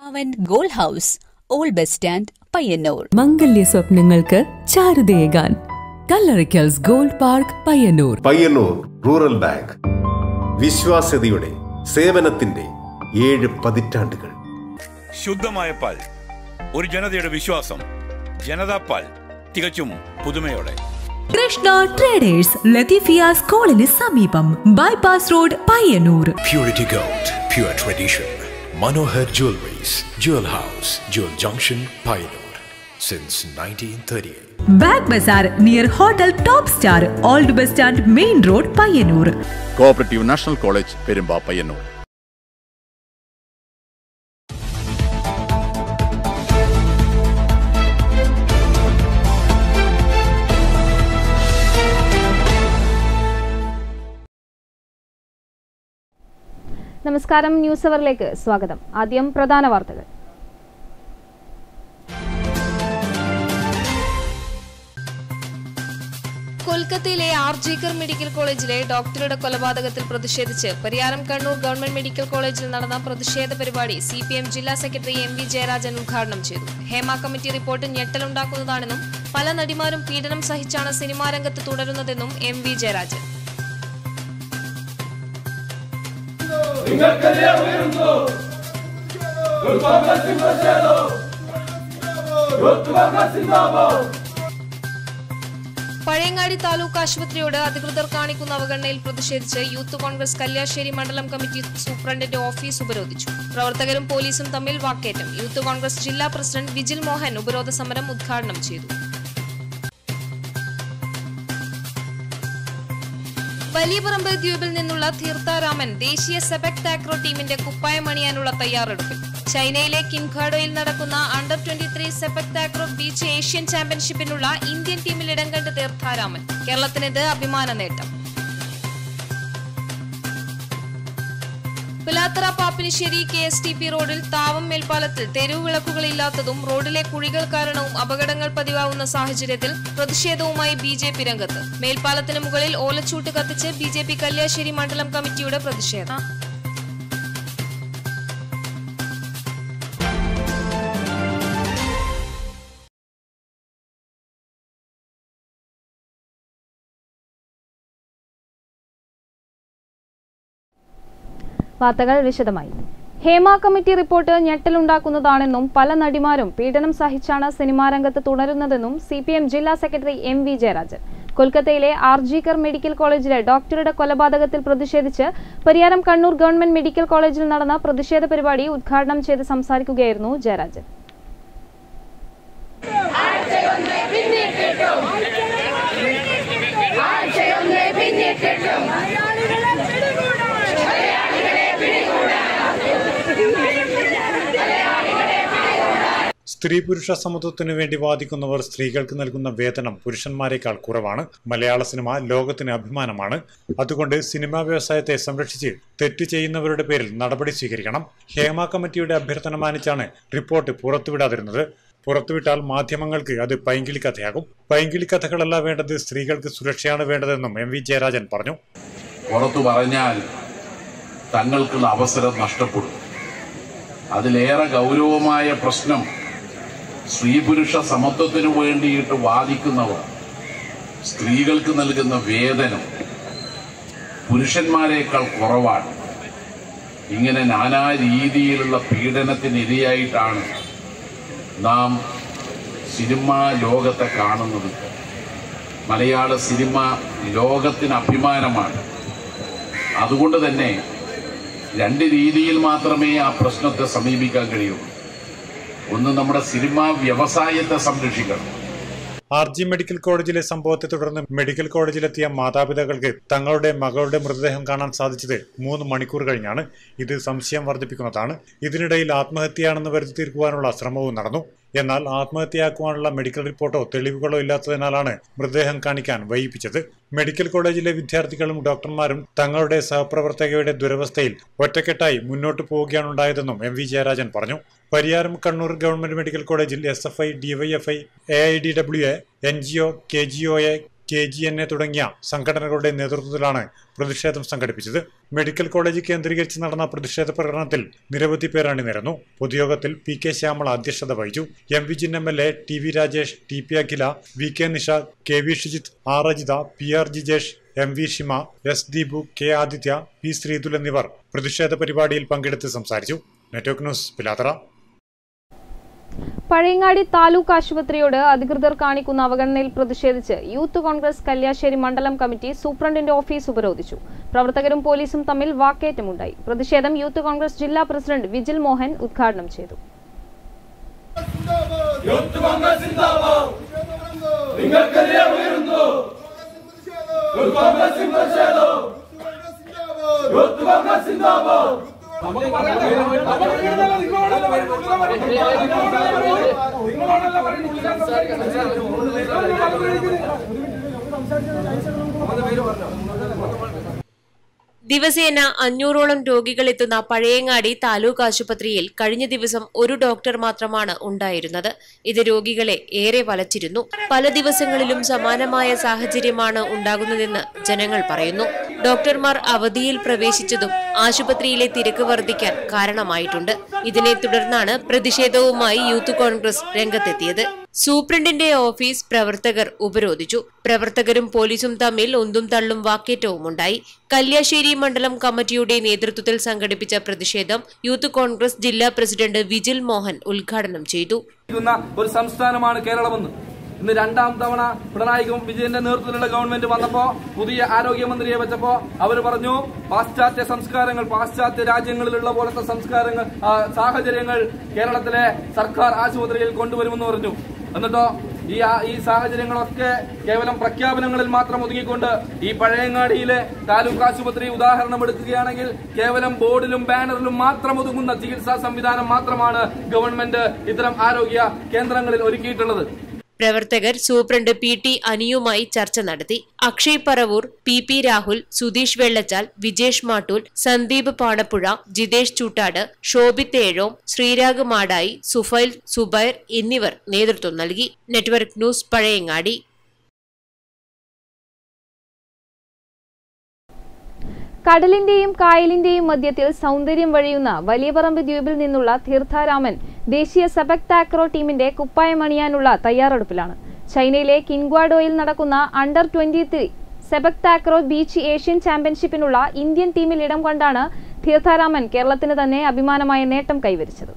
അവൻ gold house old bus stand Payyanur മംഗല്യ സ്വപ്നങ്ങൾക്ക് ചാരുതയേകാൻ Kallarikkals gold park Payyanur Payyanur rural bank വിശ്വാസ്യതയുടെ സേവനത്തിന്റെ ഏഴ് പതിറ്റാണ്ടുകൾ ശുദ്ധമായ പാൽ ഒരു ജനതയുടെ വിശ്വാസം ജനതാ പാൽ തികച്ചും പുതുമയോടെ കൃഷ്ണ ട്രേഡേഴ്സ് ലത്തീഫിയ സ്കൂളിന് സമീപം bypass road Payyanur Purity Gold, pure tradition. Manohar Jewelries, Jewel House, Jewel Junction, Pioneer. Since 1938. Bag Bazaar near hotel top star old bus stand main road Payyanur cooperative national college Perumba Payyanur നമസ്കാരം ന്യൂസ് അവറിലേക്ക് സ്വാഗതം ആദ്യം പ്രധാന വാർത്തകൾ കൊൽക്കത്തയിലെ ആർ ജിക്കർ മെഡിക്കൽ കോളേജിലെ ഡോക്ടറുടെ കൊലപാതകത്തിൽ പ്രതിഷേധിച്ച് പരിയാരം കണ്ണൂർ ഗവൺമെന്റ് മെഡിക്കൽ കോളേജിൽ നടന്ന പ്രതിഷേധ പരിപാടി സി പി എം ജില്ലാ സെക്രട്ടറി എം വി ജയരാജൻ ഉദ്ഘാടനം ചെയ്തു ഹേമ കമ്മിറ്റി റിപ്പോർട്ട് ഞെട്ടലുണ്ടാക്കുന്നതാണെന്നും പല നടിമാരും പീഡനം സഹിച്ചാണ് സിനിമാ രംഗത്ത് തുടരുന്നതെന്നും എം വി ജയരാജൻ പഴയങ്ങാടി താലൂക്ക് ആശുപത്രിയോട് അധികൃതർ കാണിക്കുന്ന അവഗണനയിൽ പ്രതിഷേധിച്ച് യൂത്ത് കോൺഗ്രസ് കല്യാശ്ശേരി മണ്ഡലം കമ്മിറ്റി സൂപ്രണ്ടിന്റെ ഓഫീസ് ഉപരോധിച്ചു പ്രവർത്തകരും പോലീസും തമ്മിൽ വാക്കേറ്റം യൂത്ത് കോൺഗ്രസ് ജില്ലാ പ്രസിഡന്റ് വിജിൽ മോഹൻ ഉപരോധ സമരം ഉദ്ഘാടനം ചെയ്തു വലിയപറമ്പ് ദ്വീപിൽ നിന്നുള്ള തീർത്ഥാരാമൻ ദേശീയ സെബക് താക്രോ ടീമിന്റെ കുപ്പായം അണിയാനുള്ള തയ്യാറെടുപ്പിൽ ചൈനയിലെ കിംഖാഡോയിൽ നടക്കുന്ന under twenty three sepak takraw beach Asian ചാമ്പ്യൻഷിപ്പിനുള്ള ഇന്ത്യൻ ടീമിൽ ഇടം കണ്ട് തീർത്ഥാരാമൻ കേരളത്തിനിത് അഭിമാന നേട്ടം Pilathara Pappinissery K S T P റോഡിൽ താവം മേൽപ്പാലത്തിൽ തെരുവ് വിളക്കുകളില്ലാത്തതും റോഡിലെ കുഴികൾ കാരണവും അപകടങ്ങൾ പതിവാകുന്ന സാഹചര്യത്തിൽ പ്രതിഷേധവുമായി ബി ജെ പി രംഗത്ത് മേൽപ്പാലത്തിന് മുകളിൽ ഓലച്ചൂട്ട് കത്തിച്ച് ബി ജെ പി കല്യാശ്ശേരി മണ്ഡലം കമ്മിറ്റിയുടെ പ്രതിഷേധം വാർത്തകൾ വിശദമായി ഹേമ കമ്മിറ്റി റിപ്പോർട്ട് ഞെട്ടലുണ്ടാക്കുന്നതാണെന്നും പല നടിമാരും പീഡനം സഹിച്ചാണ് സിനിമാ രംഗത്ത് തുടരുന്നതെന്നും സി പി എം ജില്ലാ സെക്രട്ടറി എം വി ജയരാജൻ കൊൽക്കത്തയിലെ ആർ ജിക്കർ മെഡിക്കൽ കോളേജിലെ ഡോക്ടറുടെ കൊലപാതകത്തിൽ പ്രതിഷേധിച്ച് പരിയാരം കണ്ണൂർ ഗവൺമെന്റ് മെഡിക്കൽ കോളേജിൽ നടന്ന പ്രതിഷേധ പരിപാടി ഉദ്ഘാടനം ചെയ്ത് സംസാരിക്കുകയായിരുന്നു ജയരാജൻ സ്ത്രീ പുരുഷ സമത്വത്തിനു വേണ്ടി വാദിക്കുന്നവർ സ്ത്രീകൾക്ക് നൽകുന്ന വേതനം പുരുഷന്മാരെക്കാൾ കുറവാണ് മലയാള സിനിമ ലോകത്തിന് അഭിമാനമാണ് അതുകൊണ്ട് സിനിമാ വ്യവസായത്തെ സംരക്ഷിച്ച് തെറ്റ് ചെയ്യുന്നവരുടെ പേരിൽ നടപടി സ്വീകരിക്കണം ഹേമ കമ്മിറ്റിയുടെ അഭ്യർത്ഥന മാനിച്ചാണ് റിപ്പോർട്ട് പുറത്തുവിടാതിരുന്നത് പുറത്തുവിട്ടാൽ മാധ്യമങ്ങൾക്ക് അത് പൈങ്കിളി കഥയാകും പൈങ്കിളി കഥകളല്ല വേണ്ടത് സ്ത്രീകൾക്ക് സുരക്ഷയാണ് വേണ്ടതെന്നും എം വി ജയരാജൻ പറഞ്ഞു പുറത്തു പറഞ്ഞാൽ തങ്ങൾക്കുള്ള അവസരം നഷ്ടപ്പെടും അതിലേറെ ഗൗരവമായ പ്രശ്നം സ്ത്രീ പുരുഷ സമത്വത്തിനു വേണ്ടിയിട്ട് വാദിക്കുന്നവർ സ്ത്രീകൾക്ക് നൽകുന്ന വേതനം പുരുഷന്മാരെക്കാൾ കുറവാണ് ഇങ്ങനെ നാനാ രീതിയിലുള്ള പീഡനത്തിനിരയായിട്ടാണ് നാം സിനിമാ ലോകത്തെ കാണുന്നത് മലയാള സിനിമ ലോകത്തിന് അഭിമാനമാണ് അതുകൊണ്ട് തന്നെ രണ്ട് രീതിയിൽ മാത്രമേ ആ പ്രശ്നത്തെ സമീപിക്കാൻ കഴിയൂ ഒന്ന് നമ്മുടെ സിനിമാ വ്യവസായത്തെ സംരക്ഷിക്കണം ആർ ജി മെഡിക്കൽ കോളേജിലെ സംഭവത്തെ തുടർന്ന് മെഡിക്കൽ കോളേജിലെത്തിയ മാതാപിതാക്കൾക്ക് തങ്ങളുടെ മകളുടെ മൃതദേഹം കാണാൻ സാധിച്ചത് മൂന്ന് മണിക്കൂർ കഴിഞ്ഞാണ് ഇത് സംശയം വർദ്ധിപ്പിക്കുന്നതാണ് ഇതിനിടയിൽ ആത്മഹത്യയാണെന്ന് വരുത്തി തീർക്കുവാനുള്ള ശ്രമവും നടന്നു എന്നാൽ ആത്മഹത്യയാക്കുവാനുള്ള മെഡിക്കൽ റിപ്പോർട്ടോ തെളിവുകളോ ഇല്ലാത്തതിനാലാണ് മൃതദേഹം കാണിക്കാൻ വൈകിപ്പിച്ചത് മെഡിക്കൽ കോളേജിലെ വിദ്യാർത്ഥികളും ഡോക്ടർമാരും തങ്ങളുടെ സഹപ്രവർത്തകയുടെ ദുരവസ്ഥയിൽ ഒറ്റക്കെട്ടായി മുന്നോട്ട് പോവുകയാണുണ്ടായതെന്നും എം വി ജയരാജൻ പറഞ്ഞു പരിയാരം കണ്ണൂർ ഗവൺമെന്റ് മെഡിക്കൽ കോളേജിൽ S F I DYFI A I D W A N G O K G O A K G N A തുടങ്ങിയ സംഘടനകളുടെ നേതൃത്വത്തിലാണ് പ്രതിഷേധം സംഘടിപ്പിച്ചത് മെഡിക്കൽ കോളേജ് കേന്ദ്രീകരിച്ച് നടന്ന പ്രതിഷേധ പ്രകടനത്തിൽ നിരവധി പേർ അണിനിരന്നു പൊതുയോഗത്തിൽ പി കെ ശ്യാമള അധ്യക്ഷത വഹിച്ചു M Vijin M L A T V Rajesh T P Akhila V K Nisha K V Shijith R Ajitha P R Jijesh M V Shima S Deepu K Adithya P Sreethul എന്നിവർ പ്രതിഷേധ പരിപാടിയിൽ പങ്കെടുത്ത് സംസാരിച്ചു നെറ്റ്വർക്ക് ന്യൂസ് പിലാത്തറ പഴയങ്ങാടി താലൂക്ക് ആശുപത്രിയോട് അധികൃതർ കാണിക്കുന്ന അവഗണനയിൽ പ്രതിഷേധിച്ച് യൂത്ത് കോൺഗ്രസ് കല്യാശ്ശേരി മണ്ഡലം കമ്മിറ്റി സൂപ്രണ്ടിന്റെ ഓഫീസ് ഉപരോധിച്ചു പ്രവർത്തകരും പോലീസും തമ്മിൽ വാക്കേറ്റമുണ്ടായി പ്രതിഷേധം യൂത്ത് കോൺഗ്രസ് ജില്ലാ പ്രസിഡന്റ് വിജിൽ മോഹൻ ഉദ്ഘാടനം ചെയ്തു നിങ്ങൾക്കെതിരെ ഉയരുന്നു യൂത്ത് കോൺഗ്രസ് പ്രതിഷേധം യൂത്ത് കോൺഗ്രസ് സിന്ദാബാദ് ദിവസേന അഞ്ഞൂറോളം രോഗികൾ എത്തുന്ന പഴയങ്ങാടി താലൂക്ക് ആശുപത്രിയിൽ കഴിഞ്ഞ ദിവസം ഒരു ഡോക്ടർ മാത്രമാണ് ഉണ്ടായിരുന്നത് ഇത് രോഗികളെ ഏറെ വലച്ചിരുന്നു പല ദിവസങ്ങളിലും സമാനമായ സാഹചര്യമാണ് ഉണ്ടാകുന്നതെന്ന് ജനങ്ങൾ പറയുന്നു ഡോക്ടർമാർ അവധിയിൽ പ്രവേശിച്ചതും ആശുപത്രിയിലെ തിരക്ക് വർദ്ധിക്കാൻ കാരണമായിട്ടുണ്ട് ഇതിനെ തുടർന്നാണ് പ്രതിഷേധവുമായി യൂത്ത് കോൺഗ്രസ് രംഗത്തെത്തിയത് സൂപ്രണ്ടിന്റെ ഓഫീസ് പ്രവർത്തകർ ഉപരോധിച്ചു പ്രവർത്തകരും പോലീസും തമ്മിൽ ഒന്നും തള്ളും വാക്കേറ്റവുമുണ്ടായി കല്യാശ്ശേരി മണ്ഡലം കമ്മിറ്റിയുടെ നേതൃത്വത്തിൽ സംഘടിപ്പിച്ച പ്രതിഷേധം യൂത്ത് കോൺഗ്രസ് ജില്ലാ പ്രസിഡന്റ് വിജിൽ മോഹൻ ഉദ്ഘാടനം ചെയ്തു ഒരു സംസ്ഥാനമാണ് കേരളമെന്ന് ഇന്ന് രണ്ടാം തവണ പിണറായി വിജയന്റെ നേതൃത്വത്തിലുള്ള ഗവൺമെന്റ് വന്നപ്പോ പുതിയ ആരോഗ്യമന്ത്രിയെ വെച്ചപ്പോ അവർ പറഞ്ഞു പാശ്ചാത്യ സംസ്കാരങ്ങൾ പാശ്ചാത്യ രാജ്യങ്ങളിലുള്ള പോലത്തെ സംസ്കാരങ്ങൾ ആ, സാഹചര്യങ്ങൾ കേരളത്തിലെ സർക്കാർ ആശുപത്രിയിൽ കൊണ്ടുവരുമെന്ന് പറഞ്ഞു എന്നിട്ടോ ഈ ആ- ഈ സാഹചര്യങ്ങളൊക്കെ കേവലം പ്രഖ്യാപനങ്ങളിൽ മാത്രം ഒതുങ്ങിക്കൊണ്ട് ഈ പഴയങ്ങാടിയിലെ താലൂക്ക് ആശുപത്രി ഉദാഹരണം എടുക്കുകയാണെങ്കിൽ കേവലം ബോർഡിലും ബാനറിലും മാത്രം ഒതുങ്ങുന്ന ചികിത്സാ സംവിധാനം മാത്രമാണ് ഗവൺമെന്റ് ഇത്തരം ആരോഗ്യ കേന്ദ്രങ്ങളിൽ ഒരുക്കിയിട്ടുള്ളത് പ്രവർത്തകർ സൂപ്രണ്ട് പി ടി അനിയുമായി ചർച്ച നടത്തി അക്ഷയ് പറവൂർ പി പി രാഹുൽ സുധീഷ് വെള്ളച്ചാൽ വിജേഷ് മാട്ടൂൽ സന്ദീപ് പാണപ്പുഴ ജിതേഷ് ചൂട്ടാട് ശോഭിത് ഏഴോം ശ്രീരാഗ് മാടായി സുഫൈൽ സുബൈർ എന്നിവർ നേതൃത്വം നൽകി നെറ്റ്വർക്ക് ന്യൂസ് പഴയങ്ങാടി കടലിന്റെയും കായലിന്റെയും മധ്യത്തിൽ സൗന്ദര്യം വഴിയുന്ന വലിയപറമ്പ് ദ്വീപിൽ നിന്നുള്ള തീർത്ഥാരാമൻ ദേശീയ സെബക് താക്രോ ടീമിന്റെ കുപ്പായമണിയാനുള്ള തയ്യാറെടുപ്പിലാണ് ചൈനയിലെ കിൻഗ്വാഡോയിൽ നടക്കുന്ന under twenty three sepak takraw beach Asian ചാമ്പ്യൻഷിപ്പിനുള്ള ഇന്ത്യൻ ടീമിൽ ഇടം കൊണ്ടാണ് തീർത്ഥാരാമൻ കേരളത്തിന് തന്നെ അഭിമാനമായ നേട്ടം കൈവരിച്ചത്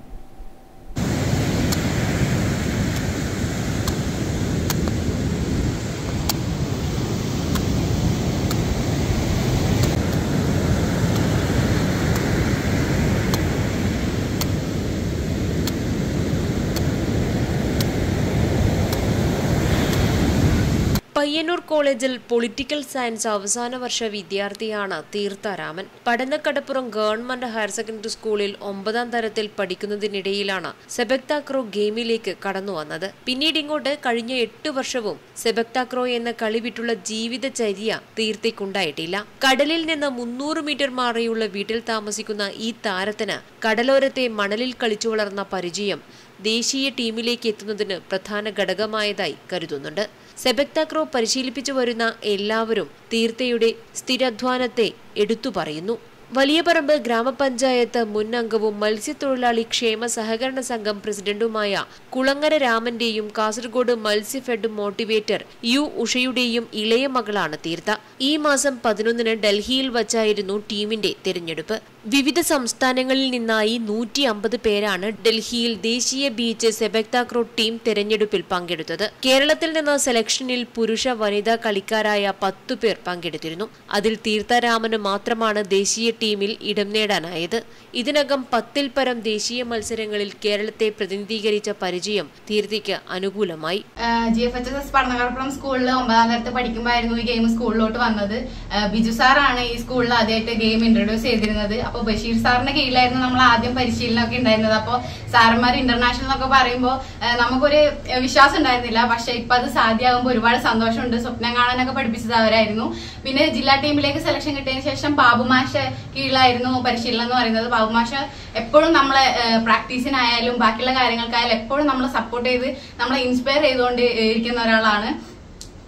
പയ്യന്നൂർ കോളേജിൽ പൊളിറ്റിക്കൽ സയൻസ് അവസാന വർഷ വിദ്യാർത്ഥിയാണ് Theertharaman Padanakkadappuram government higher secondary സ്കൂളിൽ ഒമ്പതാം തരത്തിൽ പഠിക്കുന്നതിനിടയിലാണ് സെബക്താക്രോ ഗെയിമിലേക്ക് കടന്നു വന്നത് പിന്നീട് ഇങ്ങോട്ട് കഴിഞ്ഞ എട്ട് വർഷവും സെബക്താക്രോ എന്ന കളി വിട്ടുള്ള ജീവിതചര്യ തീർത്തേക്കുണ്ടായിട്ടില്ല കടലിൽ നിന്ന് മുന്നൂറ് മീറ്റർ മാറിയുള്ള വീട്ടിൽ താമസിക്കുന്ന ഈ താരത്തിന് കടലോരത്തെ മണലിൽ കളിച്ചു വളർന്ന പരിചയം ദേശീയ ടീമിലേക്ക് എത്തുന്നതിന് പ്രധാന ഘടകമായതായി കരുതുന്നുണ്ട് സെബക്താക്രോ പരിശീലിപ്പിച്ചു വരുന്ന എല്ലാവരും തീർത്തയുടെ സ്ഥിരാധ്വാനത്തെ എടുത്തു പറയുന്നു വലിയപറമ്പ് ഗ്രാമപഞ്ചായത്ത് മുൻ അംഗവും മത്സ്യത്തൊഴിലാളി ക്ഷേമ സഹകരണ സംഘം പ്രസിഡന്റുമായ കുളങ്ങര രാമന്റെയും കാസർഗോഡ് മത്സ്യഫെഡ് മോട്ടിവേറ്റർ യു ഉഷയുടെയും ഇളയ മകളാണ് തീർത്ത ഈ മാസം പതിനൊന്നിന് ഡൽഹിയിൽ വച്ചായിരുന്നു ടീമിന്റെ തിരഞ്ഞെടുപ്പ് വിവിധ സംസ്ഥാനങ്ങളിൽ നിന്നായി നൂറ്റി അമ്പത് പേരാണ് ഡൽഹിയിൽ ദേശീയ ബീച്ച് സെബക്താക്രോ ടീം തിരഞ്ഞെടുപ്പിൽ പങ്കെടുത്തത് കേരളത്തിൽ നിന്ന് സെലക്ഷനിൽ പുരുഷ വനിതാ കളിക്കാരായ പത്തു പേർ പങ്കെടുത്തിരുന്നു അതിൽ തീർത്ഥാരാമന് മാത്രമാണ് ദേശീയ ടീമിൽ ഇടം നേടാനായത് ഇതിനകം പത്തിൽ പരം ദേശീയ മത്സരങ്ങളിൽ കേരളത്തെ പ്രതിനിധീകരിച്ച പരിചയം തീർത്ഥയ്ക്ക് അനുകൂലമായി G F H S Padanakadappuram സ്കൂളിൽ ഒമ്പതാം തരത്തിൽ പഠിക്കുമ്പോഴായിരുന്നു ഈ ഗെയിം സ്കൂളിലോട്ട് വന്നത് ആ, ബിജു സാറാണ് ഈ സ്കൂളിൽ ആദ്യമായിട്ട് ഗെയിം ഇൻട്രൊഡ്യൂസ് ചെയ്തിരുന്നത് അപ്പോൾ ബഷീർ സാറിന്റെ കീഴിലായിരുന്നു നമ്മൾ ആദ്യം പരിശീലനമൊക്കെ ഉണ്ടായിരുന്നത് അപ്പോൾ സാറന്മാർ ഇന്റർനാഷണൽ എന്നൊക്കെ പറയുമ്പോൾ നമുക്കൊരു ആ, വിശ്വാസം ഉണ്ടായിരുന്നില്ല പക്ഷെ ഇപ്പൊ അത് സാധ്യമാകുമ്പോൾ ഒരുപാട് സന്തോഷമുണ്ട് സ്വപ്നം കാണാനൊക്കെ പഠിപ്പിച്ചത് അവരായിരുന്നു പിന്നെ ജില്ലാ ടീമിലേക്ക് സെലക്ഷൻ കിട്ടിയതിന് ശേഷം ബാബുമാഷ കീഴിലായിരുന്നു പരിശീലനം എന്ന് പറയുന്നത് ബാബുമാഷ എപ്പോഴും നമ്മളെ പ്രാക്ടീസിനായാലും ബാക്കിയുള്ള കാര്യങ്ങൾക്കായാലും എപ്പോഴും നമ്മളെ സപ്പോർട്ട് ചെയ്ത് നമ്മളെ ഇൻസ്പയർ ചെയ്തുകൊണ്ട് ഇരിക്കുന്ന ഒരാളാണ്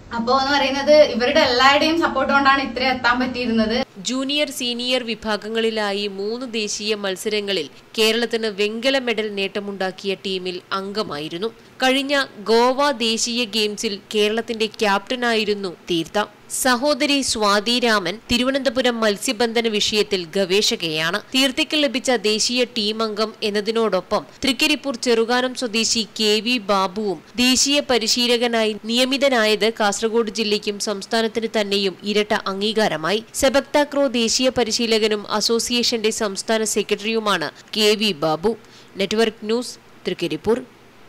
അപ്പോ എന്ന് പറയുന്നത് ഇവരുടെ എല്ലാവരുടെയും സപ്പോർട്ട് കൊണ്ടാണ് ഇത്ര എത്താൻ പറ്റിയിരുന്നത് ജൂനിയർ സീനിയർ വിഭാഗങ്ങളിലായി മൂന്ന് ദേശീയ മത്സരങ്ങളിൽ കേരളത്തിന് വെങ്കല മെഡൽ നേട്ടമുണ്ടാക്കിയ ടീമിൽ അംഗമായിരുന്നു കഴിഞ്ഞ ഗോവ ദേശീയ ഗെയിംസിൽ കേരളത്തിന്റെ ക്യാപ്റ്റനായിരുന്നു തീർത്ഥ സഹോദരി സ്വാതി രാമൻ തിരുവനന്തപുരം മത്സ്യബന്ധന വിഷയത്തിൽ ഗവേഷകയാണ് തീർത്ഥയ്ക്ക് ലഭിച്ച ദേശീയ ടീം അംഗം എന്നതിനോടൊപ്പം തൃക്കരിപ്പൂർ ചെറുകാനം സ്വദേശി കെ വി ബാബുവും ദേശീയ പരിശീലകനായി നിയമിതനായത് കാസർഗോഡ് ജില്ലയ്ക്കും സംസ്ഥാനത്തിന് തന്നെയും ഇരട്ട അംഗീകാരമായി സെബക്താക്രോ ദേശീയ പരിശീലകനും അസോസിയേഷന്റെ സംസ്ഥാന സെക്രട്ടറിയുമാണ് K V Babu network news Trikaripur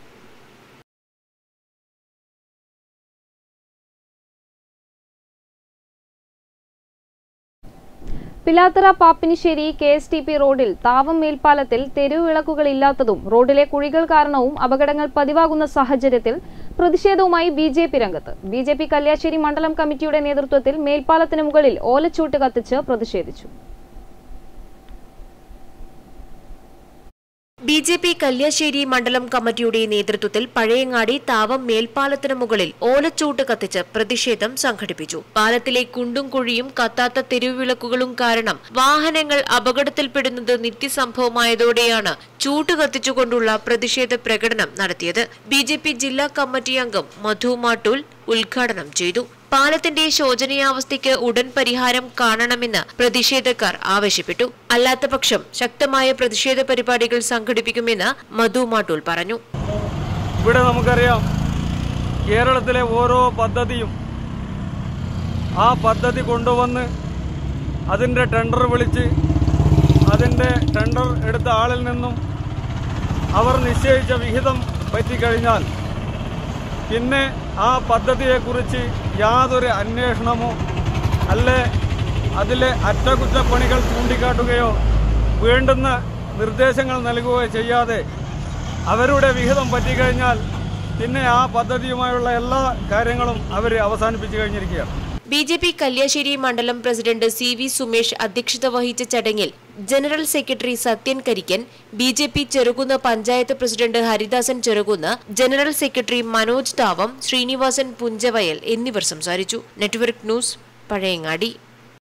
Pilathara Pappinissery K S T P റോഡിൽ താവം മേൽപ്പാലത്തിൽ തെരുവിളക്കുകളില്ലാത്തതും റോഡിലെ കുഴികൾ കാരണവും അപകടങ്ങൾ പതിവാകുന്ന സാഹചര്യത്തിൽ പ്രതിഷേധവുമായി ബി ജെ പി രംഗത്ത് ബി ജെ പി കല്യാശ്ശേരി മണ്ഡലം കമ്മിറ്റിയുടെ നേതൃത്വത്തിൽ മേൽപ്പാലത്തിന് മുകളിൽ ഓലച്ചൂട്ട് കത്തിച്ച് പ്രതിഷേധിച്ചു ബി ജെ പി കല്യാശ്ശേരി മണ്ഡലം കമ്മിറ്റിയുടെ നേതൃത്വത്തിൽ പഴയങ്ങാടി താവം മേൽപ്പാലത്തിന് മുകളിൽ ഓലച്ചൂട്ട് കത്തിച്ച് പ്രതിഷേധം സംഘടിപ്പിച്ചു പാലത്തിലെ കുണ്ടും കുഴിയും കത്താത്ത തെരുവിളക്കുകളും കാരണം വാഹനങ്ങൾ അപകടത്തിൽപ്പെടുന്നത് നിത്യസംഭവമായതോടെയാണ് ചൂട്ട് കത്തിച്ചുകൊണ്ടുള്ള പ്രതിഷേധ പ്രകടനം നടത്തിയത് ബി ജെ പി ജില്ലാ കമ്മിറ്റി അംഗം മധു മാട്ടൂൽ ഉദ്ഘാടനം ചെയ്തു പാലത്തിന്റെ ശോചനീയാവസ്ഥയ്ക്ക് ഉടൻ പരിഹാരം കാണണമെന്ന് പ്രതിഷേധക്കാർ ആവശ്യപ്പെട്ടു അല്ലാത്തപക്ഷം ശക്തമായ പ്രതിഷേധ പരിപാടികൾ സംഘടിപ്പിക്കുമെന്ന് മധു മാട്ടൂൽ പറഞ്ഞു ഇവിടെ നമുക്കറിയാം കേരളത്തിലെ ഓരോ പദ്ധതിയും ആ പദ്ധതി കൊണ്ടുവന്ന് അതിൻ്റെ ടെൻഡർ വിളിച്ച് അതിൻ്റെ ടെൻഡർ എടുത്ത ആളിൽ നിന്നും അവർ നിശ്ചയിച്ച വിഹിതം പറ്റിക്കഴിഞ്ഞാൽ പിന്നെ ആ പദ്ധതിയെക്കുറിച്ച് യാതൊരു അന്വേഷണമോ അല്ലെ അതിലെ അറ്റകുറ്റപ്പണികൾ ചൂണ്ടിക്കാട്ടുകയോ വേണ്ടുന്ന നിർദ്ദേശങ്ങൾ നൽകുകയോ ചെയ്യാതെ അവരുടെ വിഹിതം പറ്റിക്കഴിഞ്ഞാൽ പിന്നെ ആ പദ്ധതിയുമായുള്ള എല്ലാ കാര്യങ്ങളും അവർ അവസാനിപ്പിച്ചു കഴിഞ്ഞിരിക്കുകയാണ് ബി ജെ പി കല്യാശ്ശേരി മണ്ഡലം പ്രസിഡന്റ് സി വി സുമേഷ് അധ്യക്ഷത വഹിച്ച ചടങ്ങിൽ general secretary Sathyan Karikkan B J P Cherukunnu panchayat president Haridasan Cherukunnu general secretary Manoj Thavam Sreenivasan Punchavayal എന്നിവർ സംസാരിച്ചു നെറ്റ്വർക്ക് ന്യൂസ് പഴയങ്ങാടി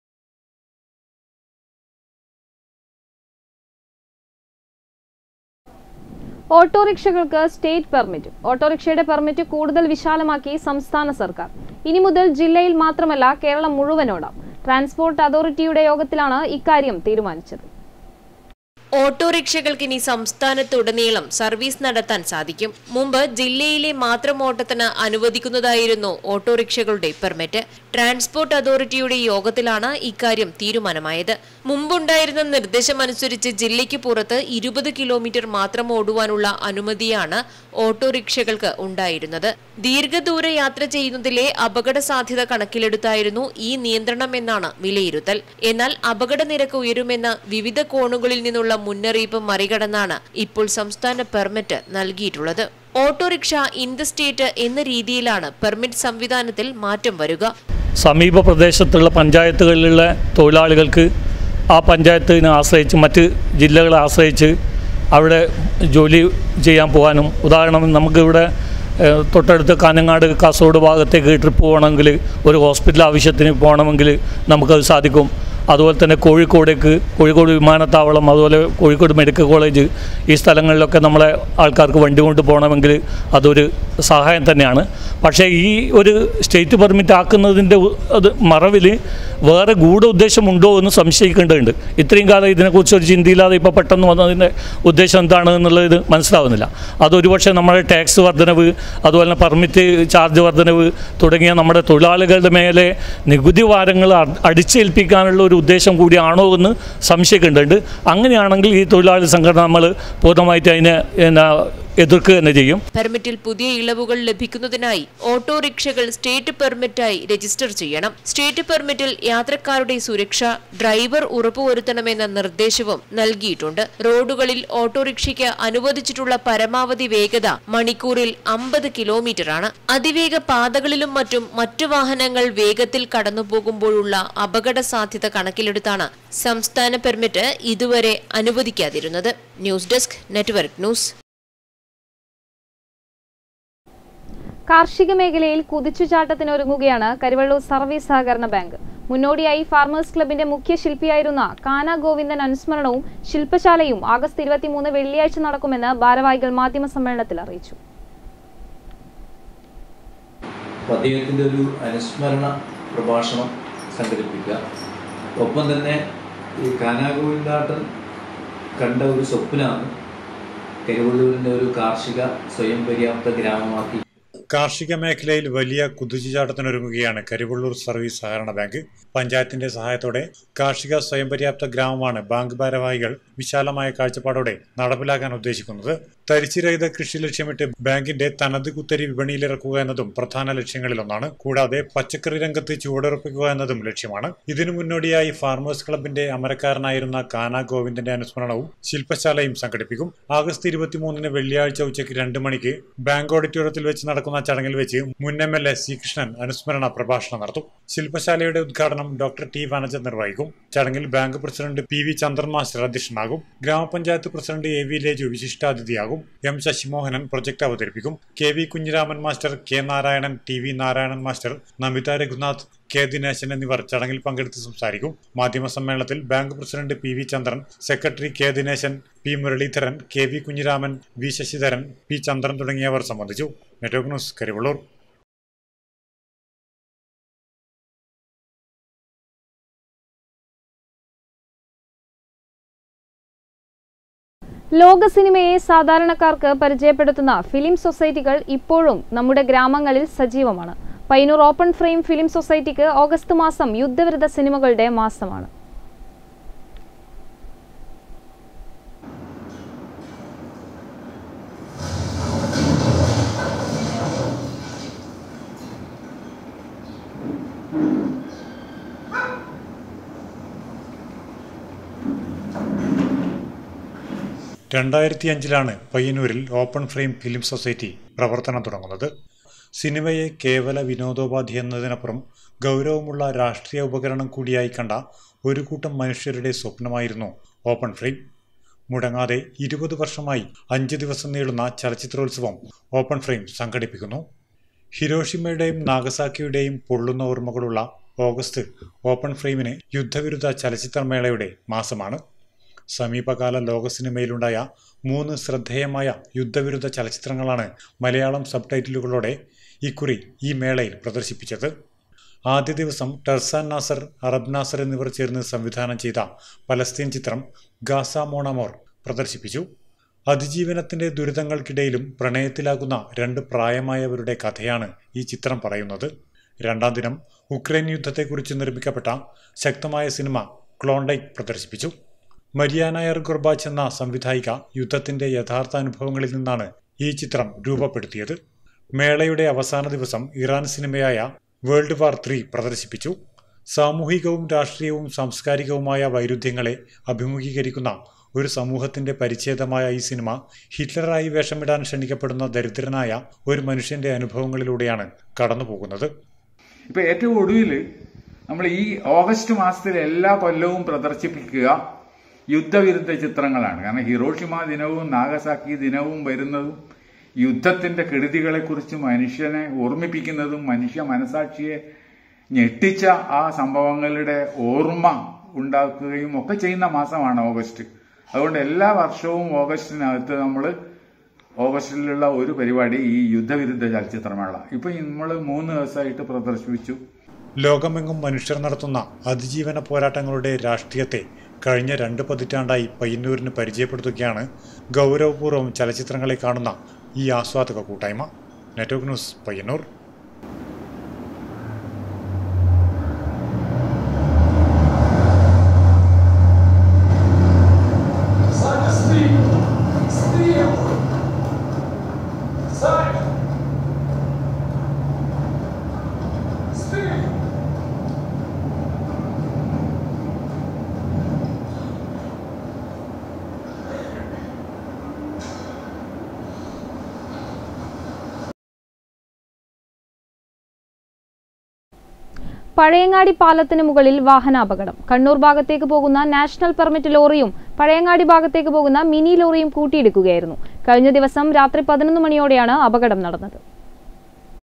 ഓട്ടോറിക്ഷകൾക്ക് സ്റ്റേറ്റ് പെർമിറ്റ് ഓട്ടോറിക്ഷയുടെ പെർമിറ്റ് കൂടുതൽ വിശാലമാക്കി സംസ്ഥാന സർക്കാർ ഇനി മുതൽ ജില്ലയിൽ മാത്രമല്ല കേരളം മുഴുവനോടാം ട്രാൻസ്പോർട്ട് അതോറിറ്റിയുടെ യോഗത്തിലാണ് ഇക്കാര്യം തീരുമാനിച്ചത് ഓട്ടോറിക്ഷകൾക്ക് ഇനി സംസ്ഥാനത്തുടനീളം സർവീസ് നടത്താൻ സാധിക്കും മുമ്പ് ജില്ലയിലെ മാത്രം ഓട്ടത്തിന് അനുവദിക്കുന്നതായിരുന്നു ഓട്ടോറിക്ഷകളുടെ പെർമിറ്റ് ട്രാൻസ്പോർട്ട് അതോറിറ്റിയുടെ യോഗത്തിലാണ് ഇക്കാര്യം തീരുമാനമായത് മുമ്പുണ്ടായിരുന്ന നിർദ്ദേശമനുസരിച്ച് ജില്ലയ്ക്ക് പുറത്ത് ഇരുപത് കിലോമീറ്റർ മാത്രം ഓടുവാനുള്ള അനുമതിയാണ് ഓട്ടോറിക്ഷകൾക്ക് ഉണ്ടായിരുന്നത് ദീർഘദൂര യാത്ര ചെയ്യുന്നതിലെ അപകട സാധ്യത കണക്കിലെടുത്തായിരുന്നു ഈ നിയന്ത്രണം എന്നാണ് വിലയിരുത്തൽ എന്നാൽ അപകട നിരക്ക് ഉയരുമെന്ന വിവിധ കോണുകളിൽ നിന്നുള്ള മുന്നറിയിപ്പ് മറികടന്നാണ് ഇപ്പോൾ സംസ്ഥാന പെർമിറ്റ് നൽകിയിട്ടുള്ളത് ഓട്ടോറിക്ഷ ഇൻ ദ സ്റ്റേറ്റ് എന്ന രീതിയിലാണ് പെർമിറ്റ് സംവിധാനത്തിൽ മാറ്റം വരിക സമീപ പ്രദേശത്തുള്ള പഞ്ചായത്തുകളിലുള്ള തൊഴിലാളികൾക്ക് ആ പഞ്ചായത്തിനെ ആശ്രയിച്ച് മറ്റ് ജില്ലകളെ ആശ്രയിച്ച് അവിടെ ജോലി ചെയ്യാൻ പോകാനും ഉദാഹരണം നമുക്കിവിടെ ഏഹ്, തൊട്ടടുത്ത് കാഞ്ഞങ്ങാട് കാസർഗോഡ് ഭാഗത്തേക്ക് ട്രിപ്പ് പോകണമെങ്കിൽ ഒരു ഹോസ്പിറ്റൽ ആവശ്യത്തിന് പോകണമെങ്കിൽ നമുക്കത് സാധിക്കും അതുപോലെ തന്നെ കോഴിക്കോടേക്ക് കോഴിക്കോട് വിമാനത്താവളം അതുപോലെ കോഴിക്കോട് മെഡിക്കൽ കോളേജ് ഈ സ്ഥലങ്ങളിലൊക്കെ നമ്മളെ ആൾക്കാർക്ക് വണ്ടി കൊണ്ട് പോകണമെങ്കിൽ അതൊരു സഹായം തന്നെയാണ് പക്ഷേ ഈ ഒരു സ്റ്റേറ്റ് പെർമിറ്റ് ആക്കുന്നതിൻ്റെ ഉ- അത് മറവിൽ വേറെ ഗൂഢ ഉദ്ദേശമുണ്ടോ എന്ന് സംശയിക്കേണ്ടതുണ്ട് ഇത്രയും കാലം ഇതിനെക്കുറിച്ച് ഒരു ചിന്തയില്ലാതെ ഇപ്പോൾ പെട്ടെന്ന് വന്നതിൻ്റെ ഉദ്ദേശം എന്താണ് എന്നുള്ളത് മനസ്സിലാവുന്നില്ല അതൊരു പക്ഷേ നമ്മുടെ ടാക്സ് വർധനവ് അതുപോലെ തന്നെ പെർമിറ്റ് ചാർജ് വർധനവ് തുടങ്ങിയ നമ്മുടെ തൊഴിലാളികളുടെ മേലെ നികുതി ഭാരങ്ങൾ അ- അടിച്ചേൽപ്പിക്കാനുള്ള ഒരു ഉദ്ദേശം കൂടിയാണോ എന്ന് സംശയിക്കേണ്ടതുണ്ട് അങ്ങനെയാണെങ്കിൽ ഈ തൊഴിലാളി സംഘടന നമ്മൾ പൂർണ്ണമായിട്ട് അതിനെ എന്നാ എതിർക്കുക തന്നെ ചെയ്യും പെർമിറ്റിൽ പുതിയ ഇളവുകൾ ലഭിക്കുന്നതിനായി ഓട്ടോറിക്ഷകൾ സ്റ്റേറ്റ് പെർമിറ്റായി രജിസ്റ്റർ ചെയ്യണം സ്റ്റേറ്റ് പെർമിറ്റിൽ യാത്രക്കാരുടെ സുരക്ഷ ഡ്രൈവർ ഉറപ്പുവരുത്തണമെന്ന നിർദ്ദേശവും നൽകിയിട്ടുണ്ട് റോഡുകളിൽ ഓട്ടോറിക്ഷയ്ക്ക് അനുവദിച്ചിട്ടുള്ള പരമാവധി വേഗത മണിക്കൂറിൽ അമ്പത് കിലോമീറ്റർ ആണ് അതിവേഗ പാതകളിലും മറ്റും മറ്റു വാഹനങ്ങൾ വേഗത്തിൽ കടന്നുപോകുമ്പോഴുള്ള അപകട സാധ്യത കണക്കിലെടുത്താണ് സംസ്ഥാന പെർമിറ്റ് ഇതുവരെ അനുവദിക്കാതിരുന്നത് ന്യൂസ് ഡെസ്ക് നെറ്റ്വർക്ക് ന്യൂസ് കാർഷിക മേഖലയിൽ കുതിച്ചുചാട്ടത്തിനൊരുങ്ങുകയാണ് കരിവള്ളൂർ സർവീസ് സഹകരണ ബാങ്ക് മുന്നോടിയായി ഫാർമേഴ്സ് ക്ലബിന്റെ മുഖ്യ ശില്പിയായിരുന്ന കാന ഗോവിന്ദൻ അനുസ്മരണവും ശില്പശാലയും ആഗസ്റ്റ് ഇരുപത്തിമൂന്ന് വെള്ളിയാഴ്ച നടക്കുമെന്ന് ഭാരവാഹികൾ മാധ്യമ സമ്മേളനത്തിൽ അറിയിച്ചു അപ്പോൾ അദ്ദേഹത്തിൻ്റെ ഒരു അനുസ്മരണ പ്രഭാഷണം സംഘടിപ്പിക്കുക ഒപ്പം തന്നെ ഈ കാനാഗോവിന്ദാട്ടൻ കണ്ട ഒരു സ്വപ്നമാണ് കരിവള്ളൂരിനെ ഒരു കാർഷിക സ്വയം പര്യാപ്ത ഗ്രാമമാക്കി കാർഷിക മേഖലയിൽ വലിയ കുതിച്ചുചാട്ടത്തിനൊരുങ്ങുകയാണ് കരിവള്ളൂർ സർവീസ് സഹകരണ ബാങ്ക് പഞ്ചായത്തിന്റെ സഹായത്തോടെ കാർഷിക സ്വയം പര്യാപ്ത ഗ്രാമമാണ് ബാങ്ക് ഭാരവാഹികൾ വിശാലമായ കാഴ്ചപ്പാടോടെ നടപ്പിലാക്കാൻ ഉദ്ദേശിക്കുന്നത് തരിച്ചുരഹിത കൃഷി ലക്ഷ്യമിട്ട് ബാങ്കിന്റെ തനത് കുത്തരി വിപണിയിലിറക്കുക എന്നതും പ്രധാന ലക്ഷ്യങ്ങളിലൊന്നാണ് കൂടാതെ പച്ചക്കറി രംഗത്ത് ചുവടുറപ്പിക്കുക എന്നതും ലക്ഷ്യമാണ് ഇതിനു മുന്നോടിയായി ഫാർമേഴ്സ് ക്ലബിന്റെ അമരക്കാരനായിരുന്ന കാന ഗോവിന്ദന്റെ അനുസ്മരണവും ശില്പശാലയും സംഘടിപ്പിക്കും ആഗസ്റ്റ് ഇരുപത്തിമൂന്നിന് വെള്ളിയാഴ്ച ഉച്ചയ്ക്ക് രണ്ട് മണിക്ക് ബാങ്ക് ഓഡിറ്റോറിയത്തിൽ വെച്ച് നടക്കുന്ന ചടങ്ങിൽ വെച്ച് മുൻ M L A C Krishnan അനുസ്മരണ പ്രഭാഷണം നടത്തും ശില്പശാലയുടെ ഉദ്ഘാടനം ഡോക്ടർ ടി വനജ നിർവഹിക്കും ചടങ്ങിൽ bank president P V Chandran master അധ്യക്ഷനാകും ഗ്രാമപഞ്ചായത്ത് പ്രസിഡന്റ് എ വി ലേജു വിശിഷ്ടാതിഥിയാകും എം ശശിമോഹനൻ പ്രൊജക്ട് അവതരിപ്പിക്കും K V Kunhiraman master K Narayanan T V Narayanan master Namitha Raghunath K Dineshan എന്നിവർ ചടങ്ങിൽ പങ്കെടുത്ത് സംസാരിക്കും മാധ്യമ സമ്മേളനത്തിൽ bank president P V Chandran secretary K Dineshan P Muraleedharan K V Kunhiraman V Sasidharan P Chandran തുടങ്ങിയവർ സംബന്ധിച്ചു നെറ്റ്വർക്ക് ന്യൂസ് കരിവള്ളൂർ ലോക സിനിമയെ സാധാരണക്കാർക്ക് പരിചയപ്പെടുത്തുന്ന ഫിലിം സൊസൈറ്റികൾ ഇപ്പോഴും നമ്മുടെ ഗ്രാമങ്ങളിൽ സജീവമാണ് പയ്യന്നൂർ ഓപ്പൺ ഫ്രെയിം ഫിലിം സൊസൈറ്റിക്ക് ഓഗസ്റ്റ് മാസം യുദ്ധവിരുദ്ധ സിനിമകളുടെ മാസമാണ് രണ്ടായിരത്തി അഞ്ചിലാണ് പയ്യന്നൂരിൽ ഓപ്പൺ ഫ്രെയിം ഫിലിം സൊസൈറ്റി പ്രവർത്തനം തുടങ്ങുന്നത് സിനിമയെ കേവല വിനോദോപാധി എന്നതിനപ്പുറം ഗൗരവമുള്ള രാഷ്ട്രീയ ഉപകരണം കൂടിയായി കണ്ട ഒരു കൂട്ടം മനുഷ്യരുടെ സ്വപ്നമായിരുന്നു ഓപ്പൺ ഫ്രെയിം മുടങ്ങാതെ ഇരുപത് വർഷമായി അഞ്ച് ദിവസം നീളുന്ന ചലച്ചിത്രോത്സവം ഓപ്പൺ ഫ്രെയിം സംഘടിപ്പിക്കുന്നു ഹിരോഷിമയുടെയും നാഗസാക്കിയുടെയും പൊള്ളുന്ന ഓർമ്മകളുള്ള ഓഗസ്റ്റ് ഓപ്പൺ ഫ്രെയിമിന് യുദ്ധവിരുദ്ധ ചലച്ചിത്രമേളയുടെ മാസമാണ് സമീപകാല ലോക സിനിമയിലുണ്ടായ മൂന്ന് ശ്രദ്ധേയമായ യുദ്ധവിരുദ്ധ ചലച്ചിത്രങ്ങളാണ് മലയാളം സബ് ടൈറ്റിലുകളോടെ ഇക്കുറി ഈ മേളയിൽ പ്രദർശിപ്പിച്ചത് ആദ്യ ദിവസം ടർസാൻ നാസർ അറബ് നാസർ എന്നിവർ ചേർന്ന് സംവിധാനം ചെയ്ത പലസ്തീൻ ചിത്രം ഗാസ മോണമോർ പ്രദർശിപ്പിച്ചു അതിജീവനത്തിന്റെ ദുരിതങ്ങൾക്കിടയിലും പ്രണയത്തിലാകുന്ന രണ്ട് പ്രായമായവരുടെ കഥയാണ് ഈ ചിത്രം പറയുന്നത് രണ്ടാം ദിനം ഉക്രൈൻ യുദ്ധത്തെക്കുറിച്ച് നിർമ്മിക്കപ്പെട്ട ശക്തമായ സിനിമ ക്ലോണ്ടൈക്ക് പ്രദർശിപ്പിച്ചു മരിയാന എർ ഗുർബാച്ച് എന്ന സംവിധായിക യുദ്ധത്തിന്റെ യഥാർത്ഥ അനുഭവങ്ങളിൽ നിന്നാണ് ഈ ചിത്രം രൂപപ്പെടുത്തിയത് മേളയുടെ അവസാന ദിവസം ഇറാൻ സിനിമയായ വേൾഡ് വാർ ത്രീ പ്രദർശിപ്പിച്ചു സാമൂഹികവും രാഷ്ട്രീയവും സാംസ്കാരികവുമായ വൈരുദ്ധ്യങ്ങളെ അഭിമുഖീകരിക്കുന്ന ഒരു സമൂഹത്തിന്റെ പരിച്ഛേദമായ ഈ സിനിമ ഹിറ്റ്ലറായി വേഷമിടാൻ ക്ഷണിക്കപ്പെടുന്ന ദരിദ്രനായ ഒരു മനുഷ്യന്റെ അനുഭവങ്ങളിലൂടെയാണ് കടന്നുപോകുന്നത് ഇപ്പൊ ഏറ്റവും ഒടുവിൽ നമ്മൾ ഈ ഓഗസ്റ്റ് മാസത്തിൽ എല്ലാ കൊല്ലവും പ്രദർശിപ്പിക്കുക യുദ്ധവിരുദ്ധ ചിത്രങ്ങളാണ് കാരണം ഹിറോഷിമ ദിനവും നാഗസാക്കി ദിനവും വരുന്നതും യുദ്ധത്തിന്റെ കെടുതികളെക്കുറിച്ച് മനുഷ്യനെ ഓർമ്മിപ്പിക്കുന്നതും മനുഷ്യ മനസാക്ഷിയെ ഞെട്ടിച്ച ആ സംഭവങ്ങളുടെ ഓർമ്മ ഉണ്ടാക്കുകയും ഒക്കെ ചെയ്യുന്ന മാസമാണ് ഓഗസ്റ്റ് അതുകൊണ്ട് എല്ലാ വർഷവും ഓഗസ്റ്റിനകത്ത് നമ്മൾ ഓഗസ്റ്റിലുള്ള ഒരു പരിപാടി ഈ യുദ്ധവിരുദ്ധ ചലച്ചിത്രമേള ഇപ്പൊ നമ്മൾ മൂന്ന് ദിവസമായിട്ട് പ്രദർശിപ്പിച്ചു ലോകമെങ്ങും മനുഷ്യർ നടത്തുന്ന അതിജീവന പോരാട്ടങ്ങളുടെ രാഷ്ട്രീയത്തെ കഴിഞ്ഞ രണ്ട് പതിറ്റാണ്ടായി പയ്യന്നൂരിന് പരിചയപ്പെടുത്തുകയാണ് ഗൗരവപൂർവ്വം ചലച്ചിത്രങ്ങളെ കാണുന്ന ഈ ആസ്വാദക കൂട്ടായ്മ നെറ്റ്വർക്ക് ന്യൂസ് പയ്യന്നൂർ പഴയങ്ങാടി പാലത്തിന് മുകളിൽ വാഹനാപകടം കണ്ണൂർ ഭാഗത്തേക്ക് പോകുന്ന നാഷണൽ പെർമിറ്റ് ലോറിയും പഴയങ്ങാടി ഭാഗത്തേക്ക് പോകുന്ന മിനി ലോറിയും കൂട്ടിയിടിക്കുകയായിരുന്നു കഴിഞ്ഞ ദിവസം രാത്രി പതിനൊന്ന് മണിയോടെയാണ് അപകടം നടന്നത്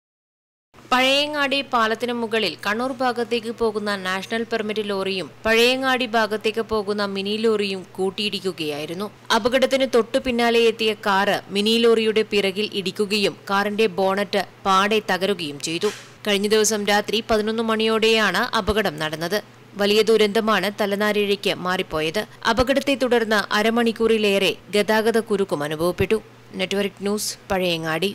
പഴയങ്ങാടി പാലത്തിന് മുകളിൽ കണ്ണൂർ ഭാഗത്തേക്ക് പോകുന്ന നാഷണൽ പെർമിറ്റ് ലോറിയും പഴയങ്ങാടി ഭാഗത്തേക്ക് പോകുന്ന മിനി ലോറിയും കൂട്ടിയിടിക്കുകയായിരുന്നു അപകടത്തിന് തൊട്ടു പിന്നാലെ എത്തിയ കാറ് മിനി ലോറിയുടെ പിറകിൽ ഇടിക്കുകയും കാറിന്റെ ബോണറ്റ് പാടെ തകരുകയും ചെയ്തു കഴിഞ്ഞ ദിവസം രാത്രി പതിനൊന്ന് മണിയോടെയാണ് അപകടം നടന്നത് വലിയ ദുരന്തമാണ് തലനാരിഴയ്ക്ക് മാറിപ്പോയത് അപകടത്തെ തുടർന്ന് അരമണിക്കൂറിലേറെ ഗതാഗത കുരുക്കും അനുഭവപ്പെട്ടു നെറ്റ്വർക്ക് ന്യൂസ് പഴയങ്ങാടി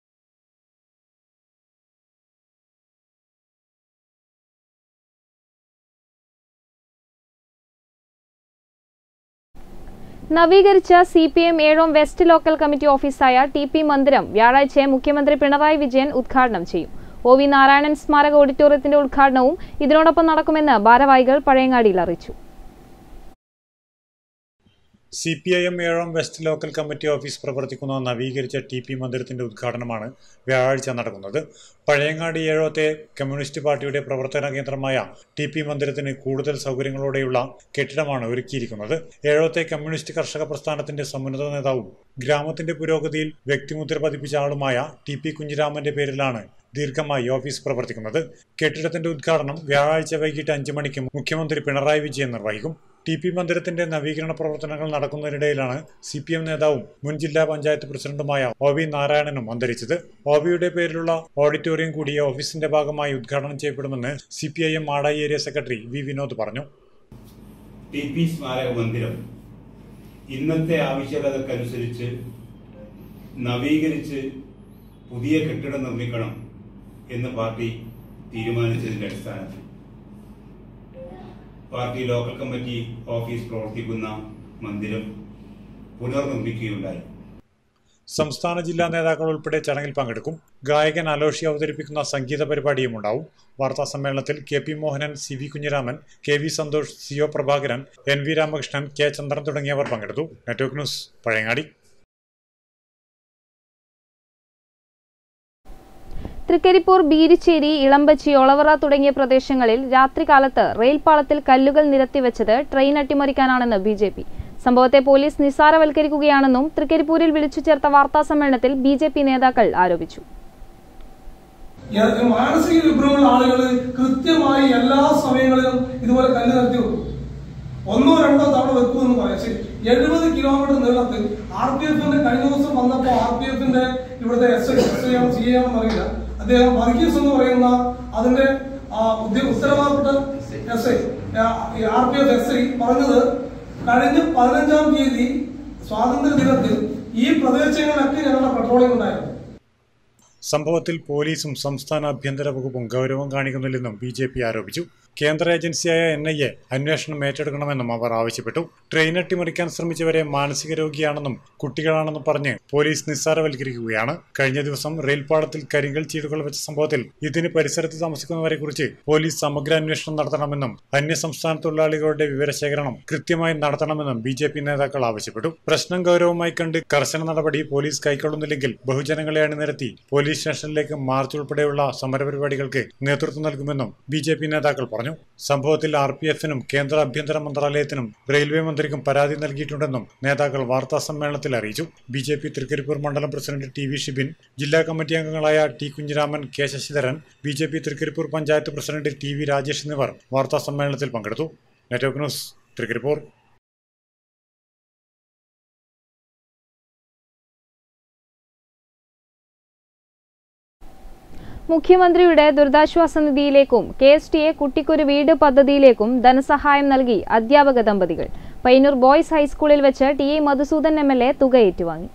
നവീകരിച്ച C P M Ezhome west local committee ഓഫീസായ ടി പി മന്ദിരം വ്യാഴാഴ്ച മുഖ്യമന്ത്രി പിണറായി വിജയൻ ഉദ്ഘാടനം ചെയ്യും ഒ വി നാരായണൻ സ്മാരക ഓഡിറ്റോറിയത്തിന്റെ ഉദ്ഘാടനവും ഇതിനോടൊപ്പം നടക്കുമെന്ന് ഭാരവാഹികൾ പഴയങ്ങാടിയിൽ അറിയിച്ചു സി പി ഐ എം ഏഴാം വെസ്റ്റ് ലോക്കൽ കമ്മിറ്റി ഓഫീസ് പ്രവർത്തിക്കുന്ന നവീകരിച്ച ടി പി മന്ദിരത്തിന്റെ ഉദ്ഘാടനമാണ് വ്യാഴാഴ്ച നടക്കുന്നത് പഴയങ്ങാടി ഏഴോത്തെ കമ്മ്യൂണിസ്റ്റ് പാർട്ടിയുടെ പ്രവർത്തന കേന്ദ്രമായ ടി പി മന്ദിരത്തിന് കൂടുതൽ സൗകര്യങ്ങളോടെയുള്ള കെട്ടിടമാണ് ഒരുക്കിയിരിക്കുന്നത് ഏഴോത്തെ കമ്മ്യൂണിസ്റ്റ് കർഷക പ്രസ്ഥാനത്തിന്റെ സമുന്നത നേതാവും ഗ്രാമത്തിന്റെ പുരോഗതിയിൽ വ്യക്തിമുദ്ര പതിപ്പിച്ച ആളുമായ ടി പി കുഞ്ഞിരാമന്റെ പേരിലാണ് ദീർഘമായി ഓഫീസ് പ്രവർത്തിക്കുന്നത് കെട്ടിടത്തിന്റെ ഉദ്ഘാടനം വ്യാഴാഴ്ച വൈകിട്ട് അഞ്ചു മണിക്ക് മുഖ്യമന്ത്രി പിണറായി വിജയൻ നിർവഹിക്കും ടി പി മന്ദിരത്തിന്റെ നവീകരണ പ്രവർത്തനങ്ങൾ നടക്കുന്നതിനിടയിലാണ് സി പി എം നേതാവും മുൻ ജില്ലാ പഞ്ചായത്ത് പ്രസിഡന്റുമായ ഒ വി നാരായണനും അന്തരിച്ചത് ഒ വിയുടെ പേരിലുള്ള ഓഡിറ്റോറിയം കൂടി ഓഫീസിന്റെ ഭാഗമായി ഉദ്ഘാടനം ചെയ്യപ്പെടുമെന്ന് C P I M Madayi area secretary V Vinod പറഞ്ഞു ടി പി സ്മാരക മന്ദിരം ഇന്നത്തെ ആവശ്യകതക്കനുസരിച്ച് നവീകരിച്ച് പുതിയ കെട്ടിടം നിർമ്മിക്കണം എന്ന് പാർട്ടി തീരുമാനിച്ചതിന്റെ അടിസ്ഥാനത്തിൽ പാർട്ടി ലോക്കൽ കമ്മിറ്റി ഓഫീസ് പ്രവർത്തിക്കുന്ന മന്ദിരം പുനർനിർമ്മിക്കുകയുണ്ടായി സംസ്ഥാന ജില്ലാ നേതാക്കൾ ഉൾപ്പെടെ ചടങ്ങിൽ പങ്കെടുക്കും ഗായകൻ അലോഷി അവതരിപ്പിക്കുന്ന സംഗീത പരിപാടിയും ഉണ്ടാവും വാർത്താ സമ്മേളനത്തിൽ K P Mohanan C V Kunhiraman K V Santhosh C O Prabhakaran N V Ramakrishnan K Chandran തുടങ്ങിയവർ പങ്കെടുത്തു നെറ്റ്വർക്ക് ന്യൂസ് പഴയങ്ങാടി തൃക്കരിപ്പൂർ ബീരിച്ചേരി ഇളമ്പച്ചി ഒളവറ തുടങ്ങിയ പ്രദേശങ്ങളിൽ രാത്രികാലത്ത് റെയിൽപാളത്തിൽ കല്ലുകൾ നിരത്തിവെച്ചത് ട്രെയിൻ അട്ടിമറിക്കാനാണെന്ന് ബി ജെ പി സംഭവത്തെ പോലീസ് നിസ്സാരവൽക്കരിക്കുകയാണെന്നും തൃക്കരിപ്പൂരിൽ വിളിച്ചു ചേർത്ത വാർത്താ സമ്മേളനത്തിൽ ബി ജെ പി നേതാക്കൾ ആരോപിച്ചു മാനസിക വിഭ്രമുള്ള ആളുകൾ കൃത്യമായി എല്ലാ സമയങ്ങളിലും ഇതുപോലെ കല്ല് നിരത്തി വെക്കും ഒന്നോ രണ്ടോ തവണ വെക്കുമെന്ന് പറയാം ശരി എഴുപത് കിലോമീറ്റർ നീളത്തിൽ ആർ പി എഫിന്റെ കഴിഞ്ഞ ദിവസം വന്നപ്പോൾ ആർ പി എഫിന്റെ ഇവിടുത്തെ എസ് ഐ എസ് ഐ ആണോ സി ഐ ആണോ അറിയില്ല അദ്ദേഹം വർഗീസ് എന്ന് പറയുന്ന അതിന്റെ ആ, ഉദ്യ- ഉത്തരവാദപ്പെട്ട S I R P F S I പറഞ്ഞത് കഴിഞ്ഞ പതിനഞ്ചാം തീയതി സ്വാതന്ത്ര്യ ദിനത്തിൽ ഈ പ്രദേശങ്ങളിലൊക്കെ ഞങ്ങളുടെ പെട്രോളിംഗ് ഉണ്ടായിരുന്നു സംഭവത്തിൽ പോലീസും സംസ്ഥാന ആഭ്യന്തര വകുപ്പും ഗൗരവം കാണിക്കുന്നില്ലെന്നും ബി ജെ പി ആരോപിച്ചു കേന്ദ്ര ഏജൻസിയായ എൻ ഐ എ അന്വേഷണം ഏറ്റെടുക്കണമെന്നും അവർ ആവശ്യപ്പെട്ടു ട്രെയിൻ അട്ടിമറിക്കാൻ ശ്രമിച്ചവരെ മാനസിക രോഗിയാണെന്നും കുട്ടികളാണെന്നും പറഞ്ഞ് പോലീസ് നിസ്സാരവൽക്കരിക്കുകയാണ് കഴിഞ്ഞ ദിവസം റെയിൽപാളത്തിൽ കരിങ്കൽ ചീടുകൾ വെച്ച സംഭവത്തിൽ ഇതിന് പരിസരത്ത് താമസിക്കുന്നവരെ കുറിച്ച് പോലീസ് സമഗ്ര അന്വേഷണം നടത്തണമെന്നും അന്യസംസ്ഥാന തൊഴിലാളികളുടെ വിവരശേഖരണം കൃത്യമായി നടത്തണമെന്നും ബി ജെ പി നേതാക്കൾ ആവശ്യപ്പെട്ടു പ്രശ്നം ഗൗരവമായി കണ്ട് കർശന നടപടി പോലീസ് കൈക്കൊള്ളുന്നില്ലെങ്കിൽ ബഹുജനങ്ങളെ അണിനിരത്തി പോലീസ് സ്റ്റേഷനിലേക്ക് മാർച്ച് ഉൾപ്പെടെയുള്ള സമരപരിപാടികൾക്ക് നേതൃത്വം നൽകുമെന്നും ബി ജെ പി നേതാക്കൾ പറഞ്ഞു സംഭവത്തിൽ ആർ പി എഫിനും കേന്ദ്ര ആഭ്യന്തര മന്ത്രാലയത്തിനും റെയിൽവേ മന്ത്രിക്കും പരാതി നൽകിയിട്ടുണ്ടെന്നും നേതാക്കൾ വാർത്താ സമ്മേളനത്തിൽ അറിയിച്ചു ബി ജെ പി തൃക്കരിപ്പൂർ മണ്ഡലം പ്രസിഡന്റ് ടി വി ഷിബിൻ ജില്ലാ കമ്മിറ്റി അംഗങ്ങളായ T Kunhiraman K Sasidharan B J P Trikaripur panchayat president T V Rajesh എന്നിവർ വാർത്താ സമ്മേളനത്തിൽ പങ്കെടുത്തു നെറ്റ്വർക്ക് ന്യൂസ് തൃക്കരിപ്പൂർ മുഖ്യമന്ത്രിയുടെ ദുരിതാശ്വാസ നിധിയിലേക്കും കെ എസ് ടി എ കുട്ടിക്കൊരു വീട് പദ്ധതിയിലേക്കും ധനസഹായം നൽകി അധ്യാപക ദമ്പതികൾ പയ്യന്നൂർ ബോയ്സ് ഹൈസ്കൂളിൽ വെച്ച് T A Madhusudan M L A തുക ഏറ്റുവാങ്ങി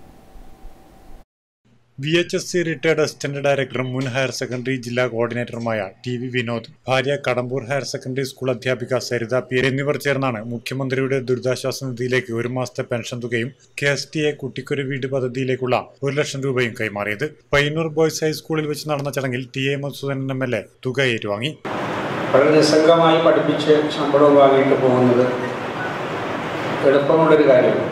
V H S C retired assistant ഡയറക്ടറും മുൻ ഹയർ സെക്കൻഡറി ജില്ലാ കോർഡിനേറ്ററുമായ ടി വി വിനോദ് ഭാര്യ കടമ്പൂർ ഹയർ സെക്കൻഡറി സ്കൂൾ അധ്യാപിക സരിത പി എന്നിവർ ചേർന്നാണ് മുഖ്യമന്ത്രിയുടെ ദുരിതാശ്വാസ നിധിയിലേക്ക് ഒരു മാസത്തെ പെൻഷൻ തുകയും കെ എസ് ടി എ കുട്ടിക്കൊരു വീട് പദ്ധതിയിലേക്കുള്ള ഒരു ലക്ഷം രൂപയും കൈമാറിയത് പയ്യന്നൂർ ബോയ്സ് ഹൈസ്കൂളിൽ വെച്ച് നടന്ന ചടങ്ങിൽ T A Madhusudanan M L A തുക ഏറ്റുവാങ്ങി വളരെ നിസ്സംഗമായി പഠിപ്പിച്ച് ശമ്പളവും വാങ്ങിയിട്ട് പോകുന്നത് എളുപ്പമുള്ളൊരു കാര്യമാണ്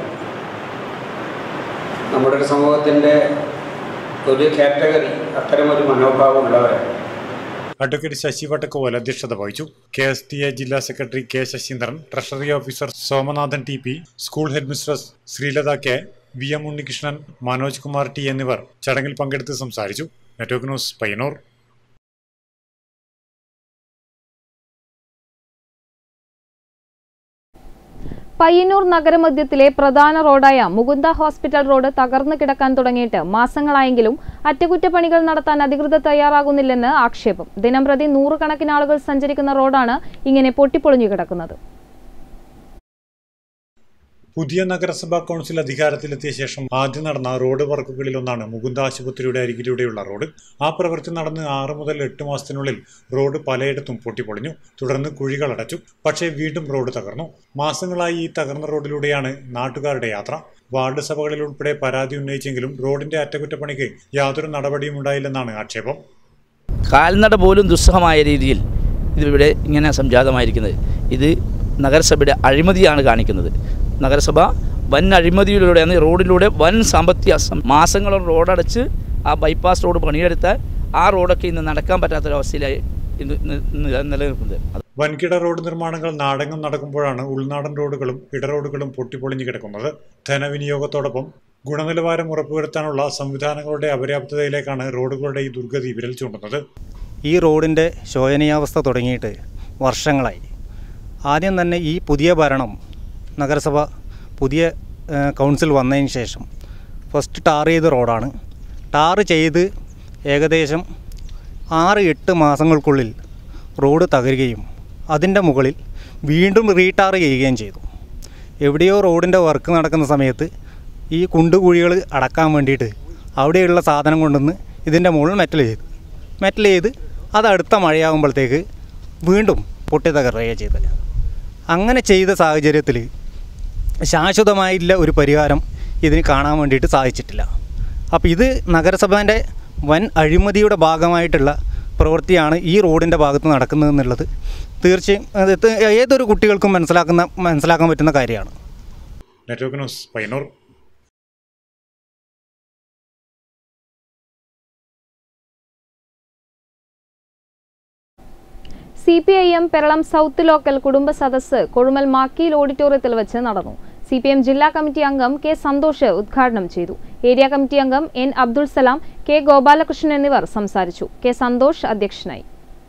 നമ്മുടെ ഒരു സമൂഹത്തിൻ്റെ ഒരു കാറ്റഗറി അത്തരമൊരു മനോഭാവമുള്ളവരാണ് അഡ്വക്കേറ്റ് ശശി വട്ടക്കോവൽ അധ്യക്ഷത വഹിച്ചു കെ എസ് ടി എ ജില്ലാ സെക്രട്ടറി K Sasindran treasury officer Somanathan T P school head mistress Sreelatha K V M Unnikrishnan Manoj Kumar T എന്നിവർ ചടങ്ങിൽ പങ്കെടുത്ത് സംസാരിച്ചു നെറ്റ്വർക്ക് ന്യൂസ് പയ്യന്നൂർ പയ്യന്നൂർ നഗരമധ്യത്തിലെ പ്രധാന റോഡായ മുകുന്ദ ഹോസ്പിറ്റൽ റോഡ് തകർന്നു കിടക്കാൻ തുടങ്ങിയിട്ട് മാസങ്ങളായെങ്കിലും അറ്റകുറ്റപ്പണികൾ നടത്താൻ അധികൃതർ തയ്യാറാകുന്നില്ലെന്ന് ആക്ഷേപം ദിനംപ്രതി നൂറുകണക്കിന് ആളുകൾ സഞ്ചരിക്കുന്ന റോഡാണ് ഇങ്ങനെ പൊട്ടിപ്പൊളിഞ്ഞു കിടക്കുന്നത് പുതിയ നഗരസഭാ കൗൺസിൽ അധികാരത്തിലെത്തിയ ശേഷം ആദ്യം നടന്ന റോഡ് വർക്കുകളിലൊന്നാണ് മുകുന്ദ ആശുപത്രിയുടെ അരികിലൂടെയുള്ള റോഡ് ആ പ്രവൃത്തി നടന്ന് ആറ് മുതൽ എട്ട് മാസത്തിനുള്ളിൽ റോഡ് പലയിടത്തും പൊട്ടിപ്പൊളിഞ്ഞു തുടർന്ന് കുഴികൾ അടച്ചു പക്ഷേ വീണ്ടും റോഡ് തകർന്നു മാസങ്ങളായി ഈ തകർന്ന റോഡിലൂടെയാണ് നാട്ടുകാരുടെ യാത്ര വാർഡ് സഭകളിൽ ഉൾപ്പെടെ പരാതി ഉന്നയിച്ചെങ്കിലും റോഡിന്റെ അറ്റകുറ്റപ്പണിക്ക് യാതൊരു നടപടിയും ഉണ്ടായില്ലെന്നാണ് ആക്ഷേപം കാൽനട പോലും ദുസ്സഹമായ രീതിയിൽ ഇതിവിടെ ഇങ്ങനെ സംജാതമായിരിക്കുന്നത് ഇത് നഗരസഭയുടെ അഴിമതിയാണ് കാണിക്കുന്നത് നഗരസഭ വൻ അഴിമതിയിലൂടെയാണ് റോഡിലൂടെ വൻ സാമ്പത്തിക സം- മാസങ്ങളോളം റോഡടച്ച് ആ ബൈപ്പാസ് റോഡ് പണിയെടുത്താൽ ആ റോഡൊക്കെ ഇന്ന് നടക്കാൻ പറ്റാത്തൊരവസ്ഥയിലായി ഇന്ന് ഇന്ന് നില- നിലനിൽക്കുന്നത് അത് വൻകിട റോഡ് നിർമ്മാണങ്ങൾ നാടെങ്ങും നടക്കുമ്പോഴാണ് ഉൾനാടൻ റോഡുകളും ഇടറോഡുകളും പൊട്ടിപ്പൊളിഞ്ഞു കിടക്കുന്നത് ധനവിനിയോഗത്തോടൊപ്പം ഗുണനിലവാരം ഉറപ്പുവരുത്താനുള്ള സംവിധാനങ്ങളുടെ അപര്യാപ്തതയിലേക്കാണ് റോഡുകളുടെ ഈ ദുർഗതി വിരൽ ചൂണ്ടുന്നത് ഈ റോഡിൻ്റെ ശോചനീയാവസ്ഥ തുടങ്ങിയിട്ട് വർഷങ്ങളായി ആദ്യം തന്നെ ഈ പുതിയ ഭരണം നഗരസഭ പുതിയ ഏഹ്, കൗൺസിൽ വന്നതിന് ശേഷം ഫസ്റ്റ് ടാർ ചെയ്ത റോഡാണ് ടാർ ചെയ്ത് ഏകദേശം ആറ് എട്ട് മാസങ്ങൾക്കുള്ളിൽ റോഡ് തകരുകയും അതിൻ്റെ മുകളിൽ വീണ്ടും റീടാർ ചെയ്യുകയും ചെയ്തു എവിടെയോ റോഡിൻ്റെ വർക്ക് നടക്കുന്ന സമയത്ത് ഈ കുണ്ടുകുഴികൾ അടക്കാൻ വേണ്ടിയിട്ട് അവിടെയുള്ള സാധനം കൊണ്ടുവന്ന് ഇതിൻ്റെ മുകളിൽ മെറ്റൽ ചെയ്തു മെറ്റൽ ചെയ്ത് അത് അടുത്ത മഴയാകുമ്പോഴത്തേക്ക് വീണ്ടും പൊട്ടി തകരുകയാണ് ചെയ്തത് അങ്ങനെ ചെയ്ത സാഹചര്യത്തിൽ ശാശ്വതമായില്ല ഒരു പരിഹാരം ഇതിന് കാണാൻ വേണ്ടിയിട്ട് സാധിച്ചിട്ടില്ല അപ്പോൾ ഇത് നഗരസഭേൻ്റെ വൻ അഴിമതിയുടെ ഭാഗമായിട്ടുള്ള പ്രവൃത്തിയാണ് ഈ റോഡിൻ്റെ ഭാഗത്ത് നടക്കുന്നതെന്നുള്ളത് തീർച്ചയായും അത് ത- ഏതൊരു കുട്ടികൾക്കും മനസ്സിലാക്കുന്ന മനസ്സിലാക്കാൻ പറ്റുന്ന കാര്യമാണ് network news Payyanur C P I M Peralam south local കുടുംബ സദസ്സ് കൊഴുമൽ മാക്കിയിൽ ഓഡിറ്റോറിയത്തിൽ വെച്ച് നടന്നു സി പി എം ജില്ലാ കമ്മിറ്റി അംഗം കെ സന്തോഷ് ഉദ്ഘാടനം ചെയ്തു ഏരിയ കമ്മിറ്റി അംഗം എൻ അബ്ദുൾ സലാം കെ ഗോപാലകൃഷ്ണൻ എന്നിവർ സംസാരിച്ചു കെ സന്തോഷ് അധ്യക്ഷനായി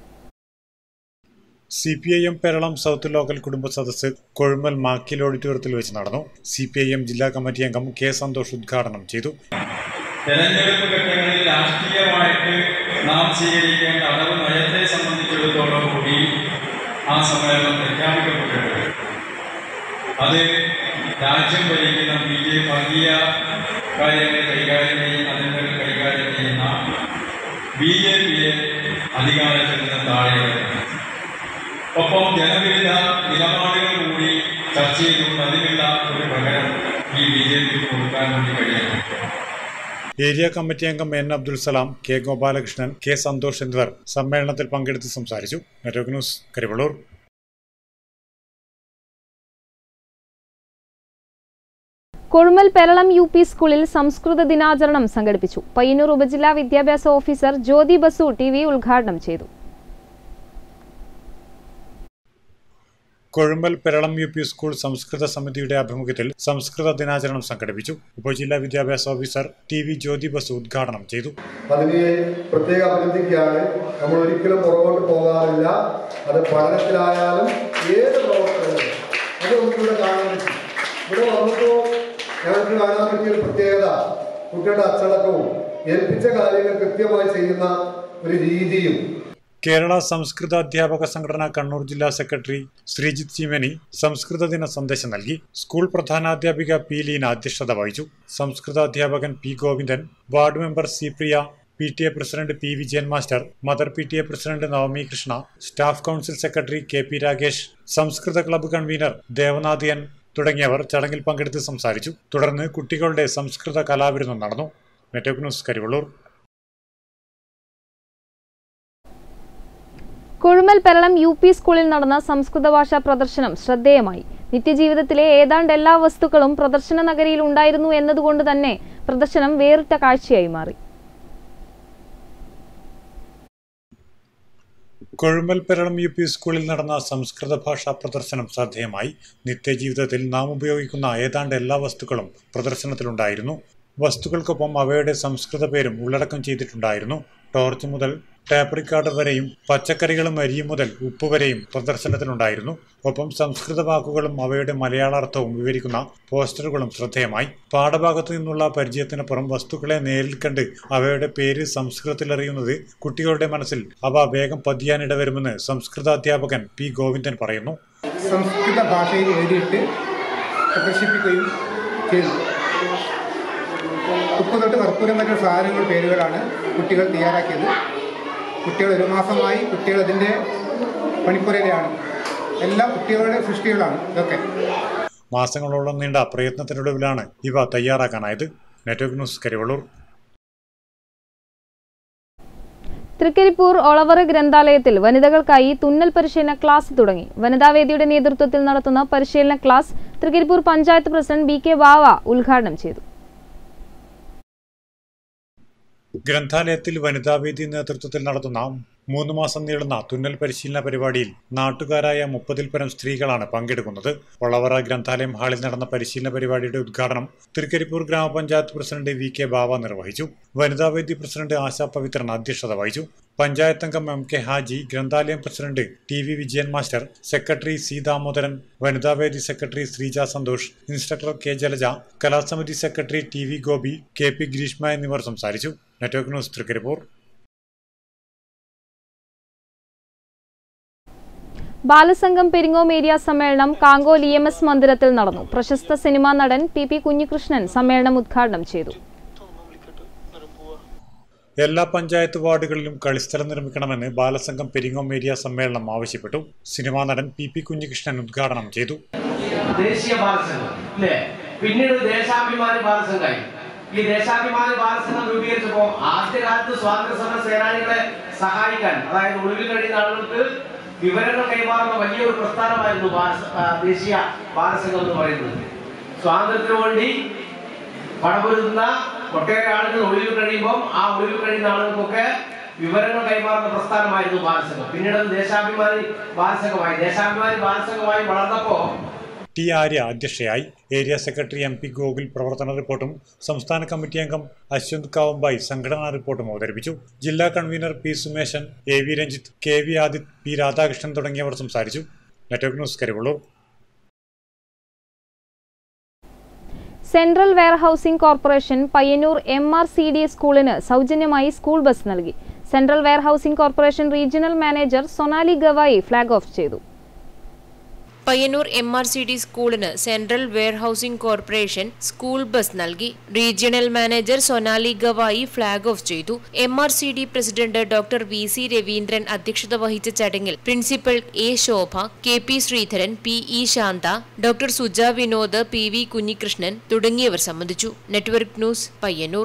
C P I M Kerala south local കുടുംബ സദസ്സ് കൊഴുമൽ മാക്കിൽ ഓഡിറ്റോറിയത്തിൽ വെച്ച് നടന്നു സി പി ഐ എം ജില്ലാ കമ്മിറ്റി അംഗം കെ സന്തോഷ് ഉദ്ഘാടനം ചെയ്തു തെരഞ്ഞെടുപ്പ് ഘട്ടങ്ങളിൽ രാഷ്ട്രീയമായിട്ട് നാം സ്വീകരിക്കേണ്ട അടവ് നയത്തെ സംബന്ധിച്ചിടത്തോളം കൂടി ആ സമ്മേളനം പ്രഖ്യാപിക്കപ്പെട്ടിട്ടുണ്ട് അത് രാജ്യം ഭരിക്കുന്ന ബി ജെ വർഗീയ കാര്യങ്ങൾ കൈകാര്യം ചെയ്യുന്ന അതിൻ്റെ കൈകാര്യം ചെയ്യുന്ന ബി ജെ പിയെ അധികാരത്തിൽ നിന്ന് താഴെ ഒപ്പം ജനവിരുദ്ധ നിലപാടുകൾ കൂടി ചർച്ച ചെയ്തുകൊണ്ട് അതിനുള്ള ഒരു പകരം ഈ ബി ജെ പിക്ക് കൊടുക്കാൻ വേണ്ടി കഴിയണം ഏരിയ കമ്മിറ്റി അംഗം N Abdul Salam K Gopalakrishnan K Santhosh എന്നിവർ സമ്മേളനത്തിൽ പങ്കെടുത്ത് സംസാരിച്ചു network news Karivellur കൊഴുമൽ Peralam U P സ്കൂളിൽ സംസ്കൃത ദിനാചരണം സംഘടിപ്പിച്ചു പയ്യന്നൂർ ഉപജില്ലാ വിദ്യാഭ്യാസ officer Jyothi Basu T V ഉദ്ഘാടനം ചെയ്തു Kozhumbal Peralam U P school സംസ്കൃത സമിതിയുടെ ആഭിമുഖ്യത്തിൽ സംസ്കൃത ദിനാചരണം സംഘടിപ്പിച്ചു ഉപജില്ലാ വിദ്യാഭ്യാസ officer T V Jyothi Basu ഉദ്ഘാടനം ചെയ്തു അതിനെ പ്രത്യേക അഭിനന്ദിക്കുകയാണ് നമ്മൾ ഒരിക്കലും പുറകോട്ട് പോകാറില്ല അത് പഠനത്തിലായാലും ഏത് പ്രവർത്തനങ്ങളും അത് നമുക്കിവിടെ കാണാൻ പറ്റും ഇവിടെ വന്നപ്പോൾ ഞങ്ങൾക്ക് കാണാൻ പറ്റിയ ഒരു പ്രത്യേകത കുട്ടികളുടെ അച്ചടക്കവും ഏൽപ്പിച്ച കാര്യങ്ങൾ കൃത്യമായി ചെയ്യുന്ന ഒരു രീതിയും കേരള സംസ്കൃത അധ്യാപക സംഘടന കണ്ണൂർ ജില്ലാ സെക്രട്ടറി ശ്രീജിത്ത് ചീമനി സംസ്കൃത ദിന സന്ദേശം നൽകി സ്കൂൾ പ്രധാനാധ്യാപിക പി ലീന അധ്യക്ഷത വഹിച്ചു സംസ്കൃത അധ്യാപകൻ P Govindan ward member C Priya P T A president P Vijayan master mother P T A president Navami Krishna staff council secretary K P Rakesh സംസ്കൃത ക്ലബ്ബ് കൺവീനർ ദേവനാഥിയൻ തുടങ്ങിയവർ ചടങ്ങിൽ പങ്കെടുത്ത് സംസാരിച്ചു തുടർന്ന് കുട്ടികളുടെ സംസ്കൃത കലാവിരുന്നും നടന്നു network news Karivellur കൊഴുമൽ Peralam U P സ്കൂളിൽ നടന്ന സംസ്കൃത ഭാഷാ പ്രദർശനം ശ്രദ്ധേയമായി നിത്യജീവിതത്തിലെ ഏതാണ്ട് എല്ലാ വസ്തുക്കളും പ്രദർശന നഗരിയിൽ ഉണ്ടായിരുന്നു എന്നതുകൊണ്ട് തന്നെ പ്രദർശനം വേറിട്ട കാഴ്ചയായി മാറി കൊഴുമ്പൽ പെരളം യു പി സ്കൂളിൽ നടന്ന സംസ്കൃത ഭാഷാ പ്രദർശനം ശ്രദ്ധേയമായി നിത്യജീവിതത്തിൽ നാം ഉപയോഗിക്കുന്ന ഏതാണ്ട് എല്ലാ വസ്തുക്കളും പ്രദർശനത്തിലുണ്ടായിരുന്നു വസ്തുക്കൾക്കൊപ്പം അവയുടെ സംസ്കൃത പേരും ഉള്ളടക്കം ചെയ്തിട്ടുണ്ടായിരുന്നു ടോർച്ച് മുതൽ ടാപ്പ് റിക്കാർഡർ വരെയും പച്ചക്കറികളും അരിയും മുതൽ ഉപ്പ് വരെയും പ്രദർശനത്തിലുണ്ടായിരുന്നു ഒപ്പം സംസ്കൃത വാക്കുകളും അവയുടെ മലയാളാർത്ഥവും വിവരിക്കുന്ന പോസ്റ്ററുകളും ശ്രദ്ധേയമായി പാഠഭാഗത്തു നിന്നുള്ള പരിചയത്തിനപ്പുറം വസ്തുക്കളെ നേരിൽ കണ്ട് അവയുടെ പേര് സംസ്കൃതത്തിൽ അറിയുന്നത് കുട്ടികളുടെ മനസ്സിൽ അവ വേഗം പതിയാനിടവരുമെന്ന് സംസ്കൃതാധ്യാപകൻ പി ഗോവിന്ദൻ പറയുന്നു സംസ്കൃത ഭാഷയിൽ എഴുതിയിട്ട് പ്രദർശിപ്പിക്കുകയും ചെയ്തു ഉപ്പ് തൊട്ട് കർപ്പൂരം വരെയുള്ള സാധനങ്ങൾ പേരുകളാണ് കുട്ടികൾ തയ്യാറാക്കിയത് കുട്ടികൾ ഒരു മാസമായി കുട്ടികൾ അതിൻ്റെ പണിപ്പുരയിലാണ് എല്ലാ കുട്ടികളുടെ സൃഷ്ടികളാണ് ഇതൊക്കെ മാസങ്ങളോളം നീണ്ട പ്രയത്നത്തിനൊടുവിലാണ് ഇവ തയ്യാറാക്കാനായത് നെറ്റ്വർക്ക് ന്യൂസ് കരിവള്ളൂർ തൃക്കരിപ്പൂർ ഒളവറ ഗ്രന്ഥാലയത്തിൽ വനിതകൾക്കായി തുന്നൽ പരിശീലന ക്ലാസ് തുടങ്ങി വനിതാവേദിയുടെ നേതൃത്വത്തിൽ നടത്തുന്ന പരിശീലന class Trikaripur panchayat president B K Vava ഉദ്ഘാടനം ചെയ്തു ഗ്രന്ഥാലയത്തിൽ വനിതാവേദി നേതൃത്വത്തിൽ നടത്തുന്ന മൂന്ന് മാസം നീളുന്ന തുന്നൽ പരിശീലന പരിപാടിയിൽ നാട്ടുകാരായ മുപ്പതിൽ പരം സ്ത്രീകളാണ് പങ്കെടുക്കുന്നത് ഒളവറ ഗ്രന്ഥാലയം ഹാളിൽ നടന്ന പരിശീലന പരിപാടിയുടെ ഉദ്ഘാടനം തൃക്കരിപ്പൂർ ഗ്രാമപഞ്ചായത്ത് പ്രസിഡന്റ് വി കെ ബാവ നിർവഹിച്ചു വനിതാവേദി പ്രസിഡന്റ് ആശാ പവിത്രൻ അധ്യക്ഷത വഹിച്ചു പഞ്ചായത്ത് അംഗം എം കെ ഹാജി ഗ്രന്ഥാലയം president T V Vijayan master secretary C Damodaran വനിതാവേദി secretary Sreeja Santhosh instructor K Jalaja കലാസമിതി secretary T V Gopi K P Greeshma എന്നിവർ സംസാരിച്ചു network news Trikaripur Balasangham Peringome area സമ്മേളനം കാങ്കോൽ ഇ എം എസ് മന്ദിരത്തിൽ നടന്നു പ്രശസ്ത സിനിമാ നടൻ പി പി കുഞ്ഞികൃഷ്ണൻ സമ്മേളനം ഉദ്ഘാടനം ചെയ്തു എല്ലാ പഞ്ചായത്ത് വാർഡുകളിലും കളിസ്ഥലം നിർമ്മിക്കണമെന്ന് ബാലസംഘം പെരിങ്ങോം ഏരിയ സമ്മേളനം ആവശ്യപ്പെട്ടു സിനിമാ നടൻ പി പി കുഞ്ഞികൃഷ്ണൻ ഉദ്ഘാടനം ചെയ്തു ദേശീയ ബാലസംഘം അല്ലേ പിന്നീട് ദേശാഭിമാനി ബാലസംഘമായി ഈ ദേശാഭിമാനി ബാലസംഘം രൂപീകരിച്ചപ്പോ ആദ്യകാലത്ത് സ്വാതന്ത്ര്യ സമര സേനാനികളെ സഹായിക്കാൻ അതായത് ഒളിവിൽ കഴിയുന്ന ആളുകൾക്ക് വിവരങ്ങൾ കൈമാറുന്ന വലിയൊരു പ്രസ്ഥാനമായിരുന്നു ബാലസ- ആ, ദേശീയ ബാലസംഘം എന്ന് പറയുന്നത് സ്വാതന്ത്ര്യത്തിന് വേണ്ടി പടപൊരുതുന്ന ഒട്ടേറെ ആളുകൾ ഒളിവിൽ കഴിയുമ്പോൾ ആ ഒളിവിൽ കഴിയുന്ന ആളുകൾക്കൊക്കെ വിവരങ്ങൾ കൈമാറുന്ന പ്രസ്ഥാനമായിരുന്നു ബാലസംഘം പിന്നീട് അത് ദേശാഭിമാനി ബാലസംഘമായി ദേശാഭിമാനി ബാലസംഘമായി വളർന്നപ്പോ ടി ആര്യ അധ്യക്ഷയായി area secretary M P Gokul പ്രവർത്തന റിപ്പോർട്ടും സംസ്ഥാന കമ്മിറ്റി അംഗം അശ്വന്ത് കാവമ്പായി സംഘടനാ റിപ്പോർട്ടും അവതരിപ്പിച്ചു ജില്ലാ convener P Sumesan A V Ranjith K V Adith P Radhakrishnan തുടങ്ങിയവർ സംസാരിച്ചു network news Karivellur central warehousing corporation Payyanur M R C D സ്കൂളിന് സൗജന്യമായി സ്കൂൾ ബസ് നൽകി central warehousing corporation regional manager Sonali Gawai flag off ചെയ്തു Payyanur M R C D സ്കൂളിന് central warehousing corporation school bus നൽകി regional manager Sonali Gawai flag off ചെയ്തു M R C D president doctor V C Raveendran അധ്യക്ഷത വഹിച്ച ചടങ്ങിൽ principal A Shobha K P Sreedharan P E Shantha doctor Suja Vinod P V Kunhikrishnan തുടങ്ങിയവർ സംബന്ധിച്ചു network news Payyanur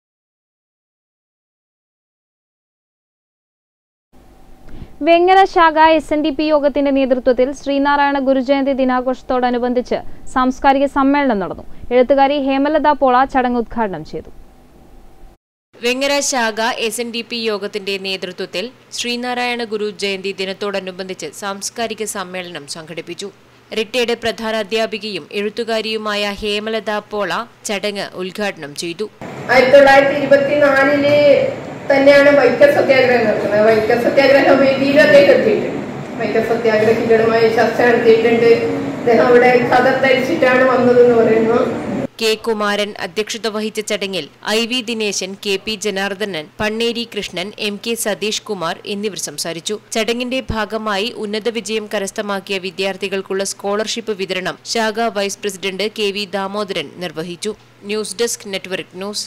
Vengara ശാഖ S N D P യോഗത്തിന്റെ നേതൃത്വത്തിൽ ശ്രീനാരായണ ഗുരുജയന്തി ദിനാഘോഷത്തോടനുബന്ധിച്ച് സാംസ്കാരിക സമ്മേളനം നടന്നു എഴുത്തുകാരി ഹേമലത പോള ചടങ്ങ് ഉദ്ഘാടനം ചെയ്തു വെങ്ങര ശാഖ എസ് എൻ ഡി പി യോഗത്തിന്റെ നേതൃത്വത്തിൽ ശ്രീനാരായണ ഗുരു ജയന്തി ദിനത്തോടനുബന്ധിച്ച് സാംസ്കാരിക സമ്മേളനം സംഘടിപ്പിച്ചു റിട്ടയർഡ് പ്രധാന അധ്യാപികയും എഴുത്തുകാരിയുമായ ഹേമലത പോള ചടങ്ങ് ഉദ്ഘാടനം ചെയ്തു ആയിരത്തി തൊള്ളായിരത്തി ഇരുപത്തിനാലില് തന്നെയാണ് വൈക്കം സത്യാഗ്രഹം നടക്കുന്നത് വൈക്കം സത്യാഗ്രഹ വേദിയിൽ അദ്ദേഹം എത്തിയിട്ടുണ്ട് വൈക്കം സത്യാഗ്രഹികളുമായി ചർച്ച നടത്തിയിട്ടുണ്ട് അദ്ദേഹം അവിടെ കഥ ധരിച്ചിട്ടാണ് വന്നതെന്ന് പറയുന്നു കെ കുമാരൻ അധ്യക്ഷത വഹിച്ച ചടങ്ങിൽ I V Dineshan K P Janardhanan Panneri Krishnan M K Satheesh Kumar എന്നിവർ സംസാരിച്ചു ചടങ്ങിന്റെ ഭാഗമായി ഉന്നത വിജയം കരസ്ഥമാക്കിയ വിദ്യാർത്ഥികൾക്കുള്ള സ്കോളർഷിപ്പ് വിതരണം ശാഖ vice president K V Damodaran നിർവഹിച്ചു ന്യൂസ് ഡെസ്ക് നെറ്റ്വർക്ക് ന്യൂസ്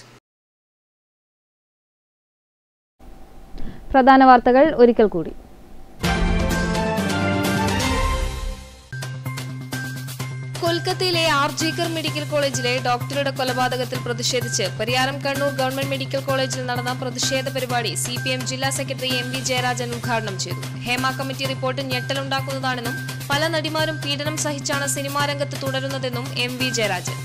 പ്രധാന വാർത്തകൾ ഒരിക്കൽ കൂടി കൊൽക്കത്തയിലെ ആർ ജിക്കർ മെഡിക്കൽ കോളേജിലെ ഡോക്ടറുടെ കൊലപാതകത്തിൽ പ്രതിഷേധിച്ച് പരിയാരം കണ്ണൂർ ഗവൺമെന്റ് മെഡിക്കൽ കോളേജിൽ നടന്ന പ്രതിഷേധ പരിപാടി സി പി എം ജില്ലാ സെക്രട്ടറി എം വി ജയരാജൻ ഉദ്ഘാടനം ചെയ്തു ഹേമ കമ്മിറ്റി റിപ്പോർട്ട് ഞെട്ടലുണ്ടാക്കുന്നതാണെന്നും പല നടിമാരും പീഡനം സഹിച്ചാണ് സിനിമാ രംഗത്ത് തുടരുന്നതെന്നും എം വി ജയരാജൻ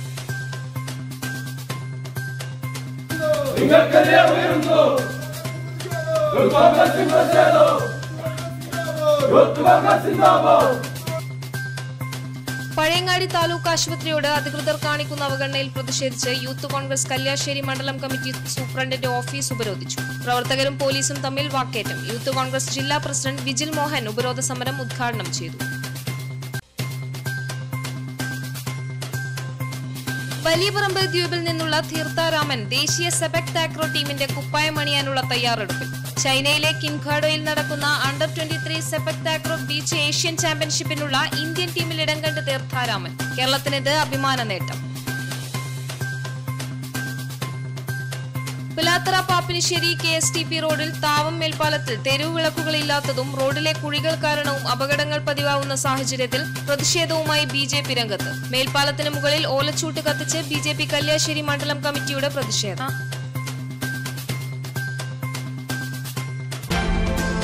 നിങ്ങൾക്കെതിരെ ഉയരുന്നു യൂത്ത് കോൺഗ്രസ് പ്രതിഷേധം യൂത്ത് കോൺഗ്രസ് സിന്ദാബാദ് പഴയങ്ങാടി താലൂക്ക് ആശുപത്രിയോട് അധികൃതർ കാണിക്കുന്ന അവഗണനയിൽ പ്രതിഷേധിച്ച് യൂത്ത് കോൺഗ്രസ് കല്യാശ്ശേരി മണ്ഡലം കമ്മിറ്റി സൂപ്രണ്ടിന്റെ ഓഫീസ് ഉപരോധിച്ചു പ്രവർത്തകരും പോലീസും തമ്മിൽ വാക്കേറ്റം യൂത്ത് കോൺഗ്രസ് ജില്ലാ പ്രസിഡന്റ് വിജിൽ മോഹൻ ഉപരോധ സമരം ഉദ്ഘാടനം ചെയ്തു വലിയപറമ്പ് ദ്വീപിൽ നിന്നുള്ള തീർത്ഥാരാമൻ ദേശീയ സെബക് താക്രോ ടീമിന്റെ കുപ്പായം അണിയാനുള്ള തയ്യാറെടുപ്പിൽ ചൈനയിലെ കിൻഖാഡോയിൽ നടക്കുന്ന under twenty three sepak takraw beach Asian ചാമ്പ്യൻഷിപ്പിനുള്ള ഇന്ത്യൻ ടീമിൽ ഇടം കണ്ട് തീർത്ഥാരാമൻ കേരളത്തിനിത് അഭിമാന നേട്ടം Pilathara Pappinissery K S T P റോഡിൽ താവം മേൽപ്പാലത്തിൽ തെരുവ് വിളക്കുകളില്ലാത്തതും റോഡിലെ കുഴികൾ കാരണവും അപകടങ്ങൾ പതിവാകുന്ന സാഹചര്യത്തിൽ പ്രതിഷേധവുമായി ബി ജെ പി രംഗത്ത് മേൽപ്പാലത്തിന് മുകളിൽ ഓലച്ചൂട്ട് കത്തിച്ച് ബി ജെ പി കല്യാശ്ശേരി മണ്ഡലം കമ്മിറ്റിയുടെ പ്രതിഷേധം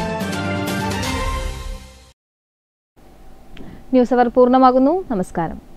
ന്യൂസ് അവർ പൂർണ്ണമാകുന്നു നമസ്കാരം